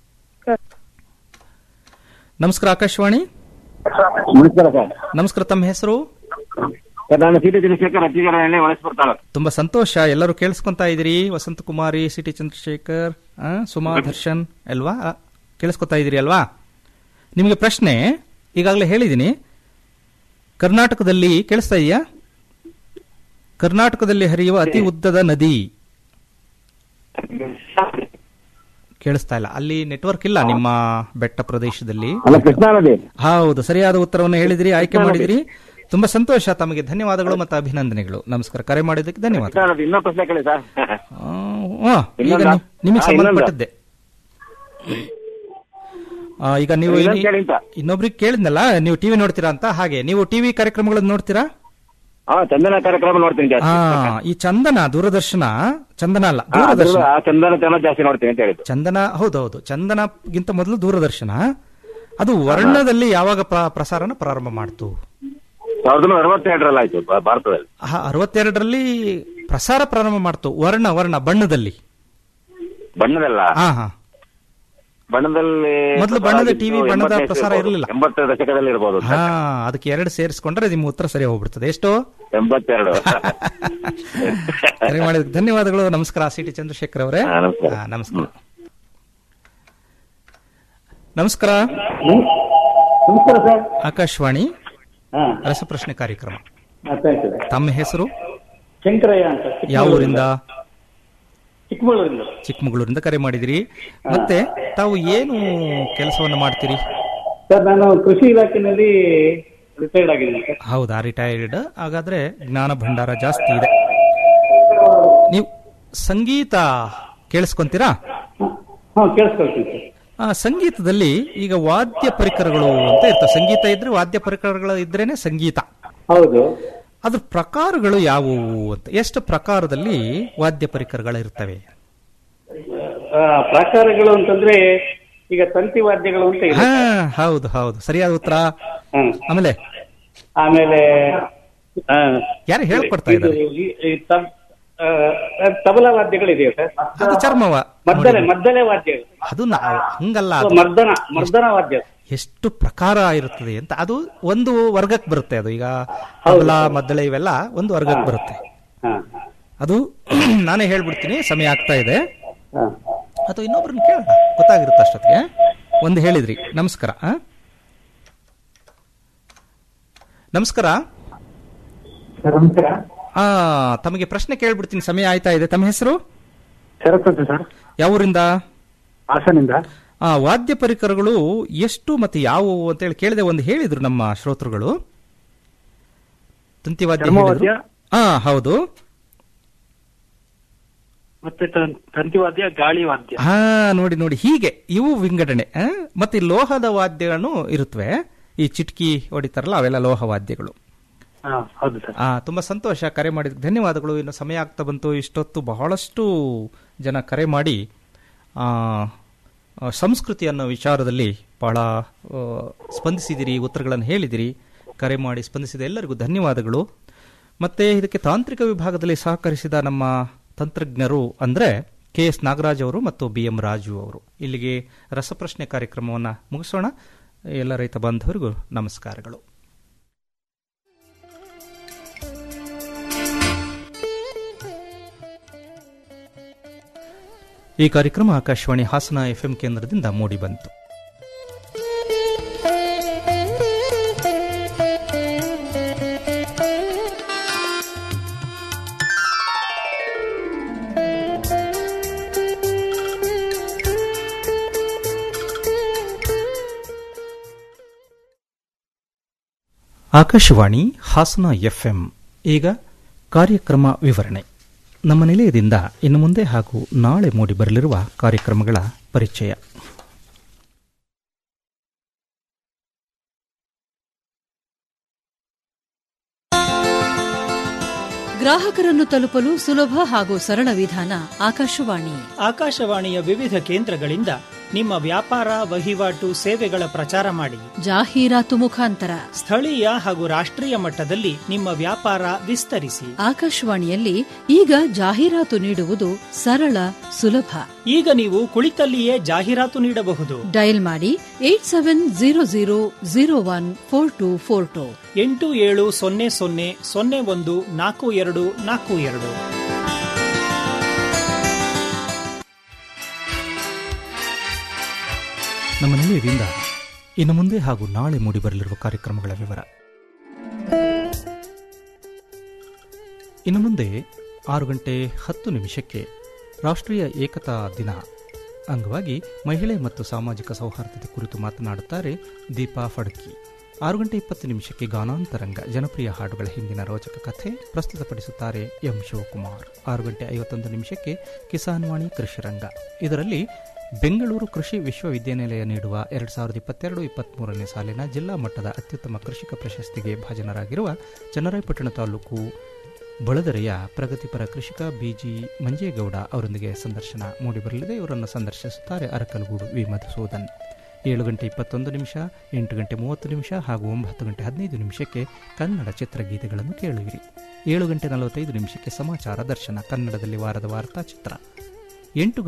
ನಮಸ್ಕಾರ ಆಕಾಶವಾಣಿ ನಮಸ್ಕಾರ ಸರ್ ನಮಸ್ಕಾರ ತಮ್ಮ ಹೆಸರು ಸರ್ ನಾನು ಸಿಟಿ ಚಂದ್ರಶೇಖರ್ ಅತ್ತಿಗೆರೆ ಹೊಳಸ್ಪುರ ತಾಲೂಕು ತುಂಬಾ ಸಂತೋಷ ಎಲ್ಲರೂ ಕೇಳಿಸ್ಕೊಂತಾ ಇದ್ದೀರಿ ವಸಂತ ಕುಮಾರಿ ಸಿಟಿ ಚಂದ್ರಶೇಖರ್ ಆ, ಸುಮಾ ದರ್ಶನ್ ಅಲ್ವಾ ಆ, ಕೇಳಿಸ್ಕೊತಾ ಇದ್ದೀರಿ ಅಲ್ವಾ ನಿಮಗೆ ಪ್ರಶ್ನೆ ಈಗಾಗಲೇ ಹೇಳಿದ್ದೀನಿ ಕರ್ನಾಟಕದಲ್ಲಿ ಕೇಳಿಸ್ತಾ ಇದೆಯಾ ಕರ್ನಾಟಕದಲ್ಲಿ ಹರಿಯುವ ಅತಿ ಉದ್ದದ ನದಿ ಕೇಳಿಸ್ತಾ ಇಲ್ಲ ಅಲ್ಲಿ ನೆಟ್ವರ್ಕ್ ಇಲ್ಲ ನಿಮ್ಮ ಬೆಟ್ಟ ಪ್ರದೇಶದಲ್ಲಿ ಅಲ್ಲ ಕೃಷ್ಣಾ ನದಿ ಹೌದು ಸರಿಯಾದ ಉತ್ತರವನ್ನು ಹೇಳಿದಿರಿ ಆಯ್ಕೆ ಮಾಡಿದಿರಿ ತುಂಬಾ ಸಂತೋಷ ತಮಗೆ ಧನ್ಯವಾದಗಳು ಮತ್ತು ಅಭಿನಂದನೆಗಳು ನಮಸ್ಕಾರ ಕರೆ ಮಾಡಿದ್ದಕ್ಕೆ ಧನ್ಯವಾದ ಕೃಷ್ಣಾ ನದಿ ಇನ್ನೂ ಪ್ರಶ್ನೆ ಕೇಳಿ ಸರ್ ಆ, ಈಗ ಇನ್ನೊಂದಾ? ನಿ- ನಿಮಗೆ ಹಾ, ಇನ್ನೊಂದು. ಸಂಬಂಧಪಟ್ಟದ್ದೆ ಆ, ಈಗ ನೀವು ಇನ್ನೊಂದು ಇನ್ನು- ಕೇಳಿ ಅಂತ. ಇನ್ನೊಬ್ರಿಗೆ ಕೇಳಿದ್ನಲ್ಲ ನೀವು ಟಿವಿ ನೋಡ್ತೀರಾ ಅಂತ ಹಾಗೆ ನೀವು ಟಿವಿ ಕಾರ್ಯಕ್ರಮಗಳನ್ನು ನೋಡ್ತೀರಾ ಹಾ ಚಂದನ ಕಾರ್ಯಕ್ರಮ ನೋಡ್ತೀನಿ ಜಾಸ್ತಿ ಆ ಈ ಚಂದನ ದೂರದರ್ಶನ ಚಂದನ ಅಲ್ಲ ಹಾ, ಅದ್ರಲ್ಲೂ ದೂರದರ್ಶನ ಆ ಚಂದನ ಚಾನಲ್ ಜಾಸ್ತಿ ನೋಡ್ತೀನಿ ಅಂತ ಹೇಳಿದ್ದು ಚಂದನ ಹೌದೌದು ಚಂದನಗಿಂತ ಮೊದಲು ದೂರದರ್ಶನ ಅದು ವರ್ಣದಲ್ಲಿ ಯಾವಾಗ ಪ್ರ- ಪ್ರಸಾರನ ಪ್ರಾರಂಭ ಮಾಡ್ತು ಸಾವಿರದ ಒಂಬೈನೂರ ಅರವತ್ತೆರಡರಲ್ಲಿ ಆಯ್ತು ಭಾ- ಭಾರತದಲ್ಲಿ ಆ, ಅರವತ್ತೆರಡರಲ್ಲಿ ಪ್ರಸಾರ ಪ್ರಾರಂಭ ಮಾಡ್ತು ವರ್ಣ ವರ್ಣ ಬಣ್ಣದಲ್ಲಿ ಬಣ್ಣದಲ್ಲ ಹಾ ಹಾ ಬಣ್ಣದಲ್ಲಿ ಮೊದಲು ಬಣ್ಣದ ಪ್ರಸಾರ TV ಆಗಿದ್ದು ಬಣ್ಣದ ಎಂಬತ್ತನೇ ಪ್ರಸಾರ ಇರ್ಬೋದು. ಇರ್ಲಿಲ್ಲ. ಎಂಬತ್ತರ ದಶಕದಲ್ಲಿ ಇರ್ಬೋದು ಹಾ ಅದಕ್ಕೆ ಎರಡು ಸೇರಿಸ್ಕೊಂಡ್ರೆ ನಿಮ್ಮ ಉತ್ತರ ಸರಿ ಹೋಗ್ಬಿಡ್ತದೆ ಎಷ್ಟು ಎಂಬತ್ತೆರಡು ಕರೆ ಮಾಡಿದ ಧನ್ಯವಾದಗಳು ನಮಸ್ಕಾರ ಸಿಟಿ ಚಂದ್ರಶೇಖರ್ ಅವರೇ ಹಾ, ನಮಸ್ಕಾರ. ಹಾ, ನಮಸ್ಕಾರ ನಮಸ್ಕಾರ ನಮಸ್ಕಾರ ಸರ್ ಆಕಾಶವಾಣಿ ಹಾ ರಸಪ್ರಶ್ನೆ ಕಾರ್ಯಕ್ರಮ ಥ್ಯಾಂಕ್ ಯು ತಮ್ಮ ಹೆಸರು ಶಂಕರಯ್ಯ ಅಂತ ಯಾವ ಊರಿಂದ ಚಿಕ್ಕಮಗಳೂರಿಂದ ಚಿಕ್ಕಮಗಳೂರಿಂದ ಕರೆ ಮಾಡಿದಿರಿ ಮತ್ತೆ ತಾವು ಏನು ಕೆಲಸವನ್ನು ಮಾಡ್ತೀರಿ ಸರ್ ನಾನು ಕೃಷಿ ಇಲಾಖೆಯಲ್ಲಿ ರಿಟೈರ್ಡ್ ಆಗಿದ್ದೀನಿ ಸರ್ ಹೌದಾ ರಿಟೈರ್ಡ್ ಹಾಗಾದ್ರೆ ಜ್ಞಾನ ಭಂಡಾರ ಜಾಸ್ತಿ ಇದೆ ನೀವು ಸಂಗೀತ ಕೇಳಿಸ್ಕೊಂತೀರಾ ಹಾ ಕೇಳಿಸ್ಕೊಳ್ತೀನಿ ಸರ್ ಆ, ಸಂಗೀತದಲ್ಲಿ ಈಗ ವಾದ್ಯ ಪರಿಕರಗಳು ಅಂತ ಇರ್ತವೆ ಸಂಗೀತ ಇದ್ರೆ ವಾದ್ಯ ಪರಿಕರಗಳು ಇದ್ರೇನೆ ಸಂಗೀತ ಹೌದು ಅದ್ರ ಪ್ರಕಾರಗಳು ಯಾವುವು ಅಂತ ಎಷ್ಟು ಪ್ರಕಾರದಲ್ಲಿ ವಾದ್ಯ ಪರಿಕರಗಳು ಇರ್ತವೆ ಆ, ಪ್ರಕಾರಗಳು ಅಂತಂದ್ರೆ ಈಗ ತಂತಿ ವಾದ್ಯಗಳು ಅಂತ ಇದೆ ಹಾ ಹೌದು ಹೌದು ಸರಿಯಾದ ಉತ್ತರ ಹ್ಮ್. ಆಮೇಲೆ ಆಮೇಲೆ ಆ, ಯಾರು ಹೇಳ್ಕೊಡ್ತಾ ಇದ್ದಾರೆ ಇದು ಈ- ಈ ತಬ್- ಆ, ತಬಲಾ ವಾದ್ಯಗಳಿದೆಯಾ ಸರ್ ಅದು ಚರ್ಮವ ಮದ್ದಲೆ ಮದ್ದಲೆ ವಾದ್ಯ ಅದು ನಾವು ಹಂಗಲ್ಲ ಅದು ಮರ್ದನ ಮರ್ದನ ವಾದ್ಯ ಎಷ್ಟು ಪ್ರಕಾರ ಇರುತ್ತದೆ ಅಂತ ಅದು ಒಂದು ವರ್ಗಕ್ಕೆ ಬರುತ್ತೆ ಅದು ಈಗ ತಬಲ ಮದ್ದಳೆ ಇವೆಲ್ಲ ಒಂದು ವರ್ಗಕ್ಕೆ ಬರುತ್ತೆ ಅದು ನಾನೇ ಹೇಳ್ಬಿಡ್ತೀನಿ ಸಮಯ ಆಗ್ತಾ ಇದೆ ಅಥವಾ ಇನ್ನೊಬ್ರನ್ನ ಕೇಳೋಣ ಗೊತ್ತಾಗಿರುತ್ತೆ ಅಷ್ಟೊತ್ತಿಗೆ ಒಂದು ಹೇಳಿದ್ರಿ ನಮಸ್ಕಾರ ಆ? ನಮಸ್ಕಾರ ನಮಸ್ಕಾರ ಆ ತಮಗೆ ಪ್ರಶ್ನೆ ಕೇಳ್ಬಿಡ್ತೀನಿ ಸಮಯ ಆಯ್ತಾ ಇದೆ ತಮ್ಮ ಹೆಸರು ಸರಸ್ವತಿ ಸರ್ ಯಾವ ಊರಿಂದ ಹಾಸನಿಂದ ಆ ವಾದ್ಯ ಪರಿಕರಗಳು ಎಷ್ಟು ಮತ್ತೆ ಯಾವುವು ಅಂತ ಹೇಳಿ ಕೇಳಿದೆ ಒಂದು ಹೇಳಿದ್ರು ನಮ್ಮ ಶ್ರೋತೃಗಳು ತಂತಿ ವಾದ್ಯ ಚರ್ಮವಾದ್ಯ? ಹೇಳಿದ್ರು ಹಾ ಹೌದು ಮತ್ತೆ ತಂ- ತಂತಿ ವಾದ್ಯ ಗಾಳಿ ವಾದ್ಯ ಹಾ ನೋಡಿ ನೋಡಿ ಹೀಗೆ ಇವು ವಿಂಗಡಣೆ ಆ? ಮತ್ತೆ ಈ ಲೋಹದ ವಾದ್ಯಗಳನ್ನು ಇರುತ್ತವೆ ಈ ಚಿಟ್ಕಿ ಹೊಡಿತಾರಲ್ಲ ಅವೆಲ್ಲ ಲೋಹ ವಾದ್ಯಗಳು ಹಾ ಹೌದು ಸರ್ ಆ ತುಂಬಾ ಸಂತೋಷ ಕರೆ ಮಾಡಿದ ಧನ್ಯವಾದಗಳು ಇನ್ನು ಸಮಯ ಆಗ್ತಾ ಬಂತು ಇಷ್ಟೊತ್ತು ಬಹಳಷ್ಟು ಜನ ಕರೆ ಮಾಡಿ ಆ, ಆ, ಸಂಸ್ಕೃತಿ ಅನ್ನೋ ವಿಚಾರದಲ್ಲಿ ಬಹಳ ಆ, ಸ್ಪಂದಿಸಿದಿರಿ ಉತ್ತರಗಳನ್ನು ಹೇಳಿದಿರಿ ಕರೆ ಮಾಡಿ ಸ್ಪಂದಿಸಿದ ಎಲ್ಲರಿಗೂ ಧನ್ಯವಾದಗಳು ಮತ್ತೆ ಇದಕ್ಕೆ ತಾಂತ್ರಿಕ ವಿಭಾಗದಲ್ಲಿ ಸಹಕರಿಸಿದ ನಮ್ಮ ತಂತ್ರಜ್ಞರು ಅಂದ್ರೆ ಕೆ ಎಸ್ ನಾಗರಾಜ್ ಅವರು ಮತ್ತು ಬಿ ಎಂ ರಾಜು ಅವರು ಇಲ್ಲಿಗೆ ರಸಪ್ರಶ್ನೆ ಕಾರ್ಯಕ್ರಮವನ್ನು ಮುಗಿಸೋಣ ಎಲ್ಲ ರೈತ ಬಾಂಧವರಿಗೂ ನಮಸ್ಕಾರಗಳು ಈ ಕಾರ್ಯಕ್ರಮ ಆಕಾಶವಾಣಿ ಹಾಸನ ಎಫ್ಎಂ ಕೇಂದ್ರದಿಂದ ಮೂಡಿಬಂತು ಆಕಾಶವಾಣಿ ಹಾಸನ ಎಫ್ಎಂ ಈಗ ಕಾರ್ಯಕ್ರಮ ವಿವರಣೆ ನಮ್ಮ ನಿಲಯದಿಂದ ಇನ್ನು ಮುಂದೆ ಹಾಗೂ ನಾಳೆ ಮೂಡಿಬರಲಿರುವ ಕಾರ್ಯಕ್ರಮಗಳ ಪರಿಚಯ ಗ್ರಾಹಕರನ್ನು ತಲುಪಲು ಸುಲಭ ಹಾಗೂ ಸರಳ ವಿಧಾನ ಆಕಾಶವಾಣಿ ಆಕಾಶವಾಣಿಯ ವಿವಿಧ ಕೇಂದ್ರಗಳಿಂದ ನಿಮ್ಮ ವ್ಯಾಪಾರ ವಹಿವಾಟು ಸೇವೆಗಳ ಪ್ರಚಾರ ಮಾಡಿ ಜಾಹೀರಾತು ಮುಖಾಂತರ ಸ್ಥಳೀಯ ಹಾಗೂ ರಾಷ್ಟ್ರೀಯ ಮಟ್ಟದಲ್ಲಿ ನಿಮ್ಮ ವ್ಯಾಪಾರ ವಿಸ್ತರಿಸಿ ಆಕಾಶವಾಣಿಯಲ್ಲಿ ಈಗ ಜಾಹೀರಾತು ನೀಡುವುದು ಸರಳ ಸುಲಭ ಈಗ ನೀವು ಕುಳಿತಲ್ಲಿಯೇ ಜಾಹೀರಾತು ನೀಡಬಹುದು ಡಯಲ್ ಮಾಡಿ eight seven zero zero zero one four two four two ಎಂಟು ಏಳು ಸೊನ್ನೆ ಸೊನ್ನೆ ಸೊನ್ನೆ ಒಂದು ನಾಲ್ಕು ಎರಡು ನಾಲ್ಕು ಎರಡು ನಮ್ಮ ನಿಲಯದಿಂದ ಇನ್ನು ಮುಂದೆ ಹಾಗೂ ನಾಳೆ ಮೂಡಿಬರಲಿರುವ ಕಾರ್ಯಕ್ರಮಗಳ ವಿವರ ಇನ್ನು ಮುಂದೆ ಆರು ಗಂಟೆ ಹತ್ತು ನಿಮಿಷಕ್ಕೆ ರಾಷ್ಟ್ರೀಯ ಏಕತಾ ದಿನ ಅಂಗವಾಗಿ ಮಹಿಳೆ ಮತ್ತು ಸಾಮಾಜಿಕ ಸೌಹಾರ್ದತೆ ಕುರಿತು ಮಾತನಾಡುತ್ತಾರೆ ದೀಪಾ ಫಡ್ಕಿ ಆರು ಗಂಟೆ ಇಪ್ಪತ್ತು ನಿಮಿಷಕ್ಕೆ ಗಾನಾಂತರಂಗ ಜನಪ್ರಿಯ ಹಾಡುಗಳ ಹಿಂದಿನ ರೋಚಕ ಕಥೆ ಪ್ರಸ್ತುತಪಡಿಸುತ್ತಾರೆ ಎಂ ಶಿವಕುಮಾರ್ ಆರು ಗಂಟೆ ಐವತ್ತೊಂದು ನಿಮಿಷಕ್ಕೆ ಕಿಸಾನ್ ವಾಣಿ ಕೃಷಿರಂಗ ಇದರಲ್ಲಿ ಬೆಂಗಳೂರು ಕೃಷಿ ವಿಶ್ವವಿದ್ಯಾನಿಲಯ ನೀಡುವ ಎರಡು ಸಾವಿರದ ಇಪ್ಪತ್ತೆರಡು ಇಪ್ಪತ್ಮೂರನೇ ಸಾಲಿನ ಜಿಲ್ಲಾ ಮಟ್ಟದ ಅತ್ಯುತ್ತಮ ಕೃಷಿಕ ಪ್ರಶಸ್ತಿಗೆ ಭಾಜನರಾಗಿರುವ ಚನ್ನರಾಯಪಟ್ಟಣ ತಾಲೂಕು ಬಳದರೆಯ ಪ್ರಗತಿಪರ ಕೃಷಿಕ ಬಿಜಿ ಮಂಜೇಗೌಡ ಅವರೊಂದಿಗೆ ಸಂದರ್ಶನ ಮೂಡಿಬರಲಿದೆ ಇವರನ್ನು ಸಂದರ್ಶಿಸುತ್ತಾರೆ ಅರಕಲಗೂಡು ವಿ ಮಧುಸೂದನ್ ಏಳು ಗಂಟೆ ಇಪ್ಪತ್ತೊಂದು ನಿಮಿಷ ಎಂಟು ಗಂಟೆ ಮೂವತ್ತು ನಿಮಿಷ ಹಾಗೂ ಒಂಬತ್ತು ಗಂಟೆ ಹದಿನೈದು ನಿಮಿಷಕ್ಕೆ ಕನ್ನಡ ಚಿತ್ರಗೀತೆಗಳನ್ನು ಕೇಳುವಿರಿ ಏಳು ಗಂಟೆ ನಲವತ್ತೈದು ನಿಮಿಷಕ್ಕೆ ಸಮಾಚಾರ ದರ್ಶನ ಕನ್ನಡದಲ್ಲಿ ವಾರದ ವಾರ್ತಾ ಚಿತ್ರ ಎಂಟು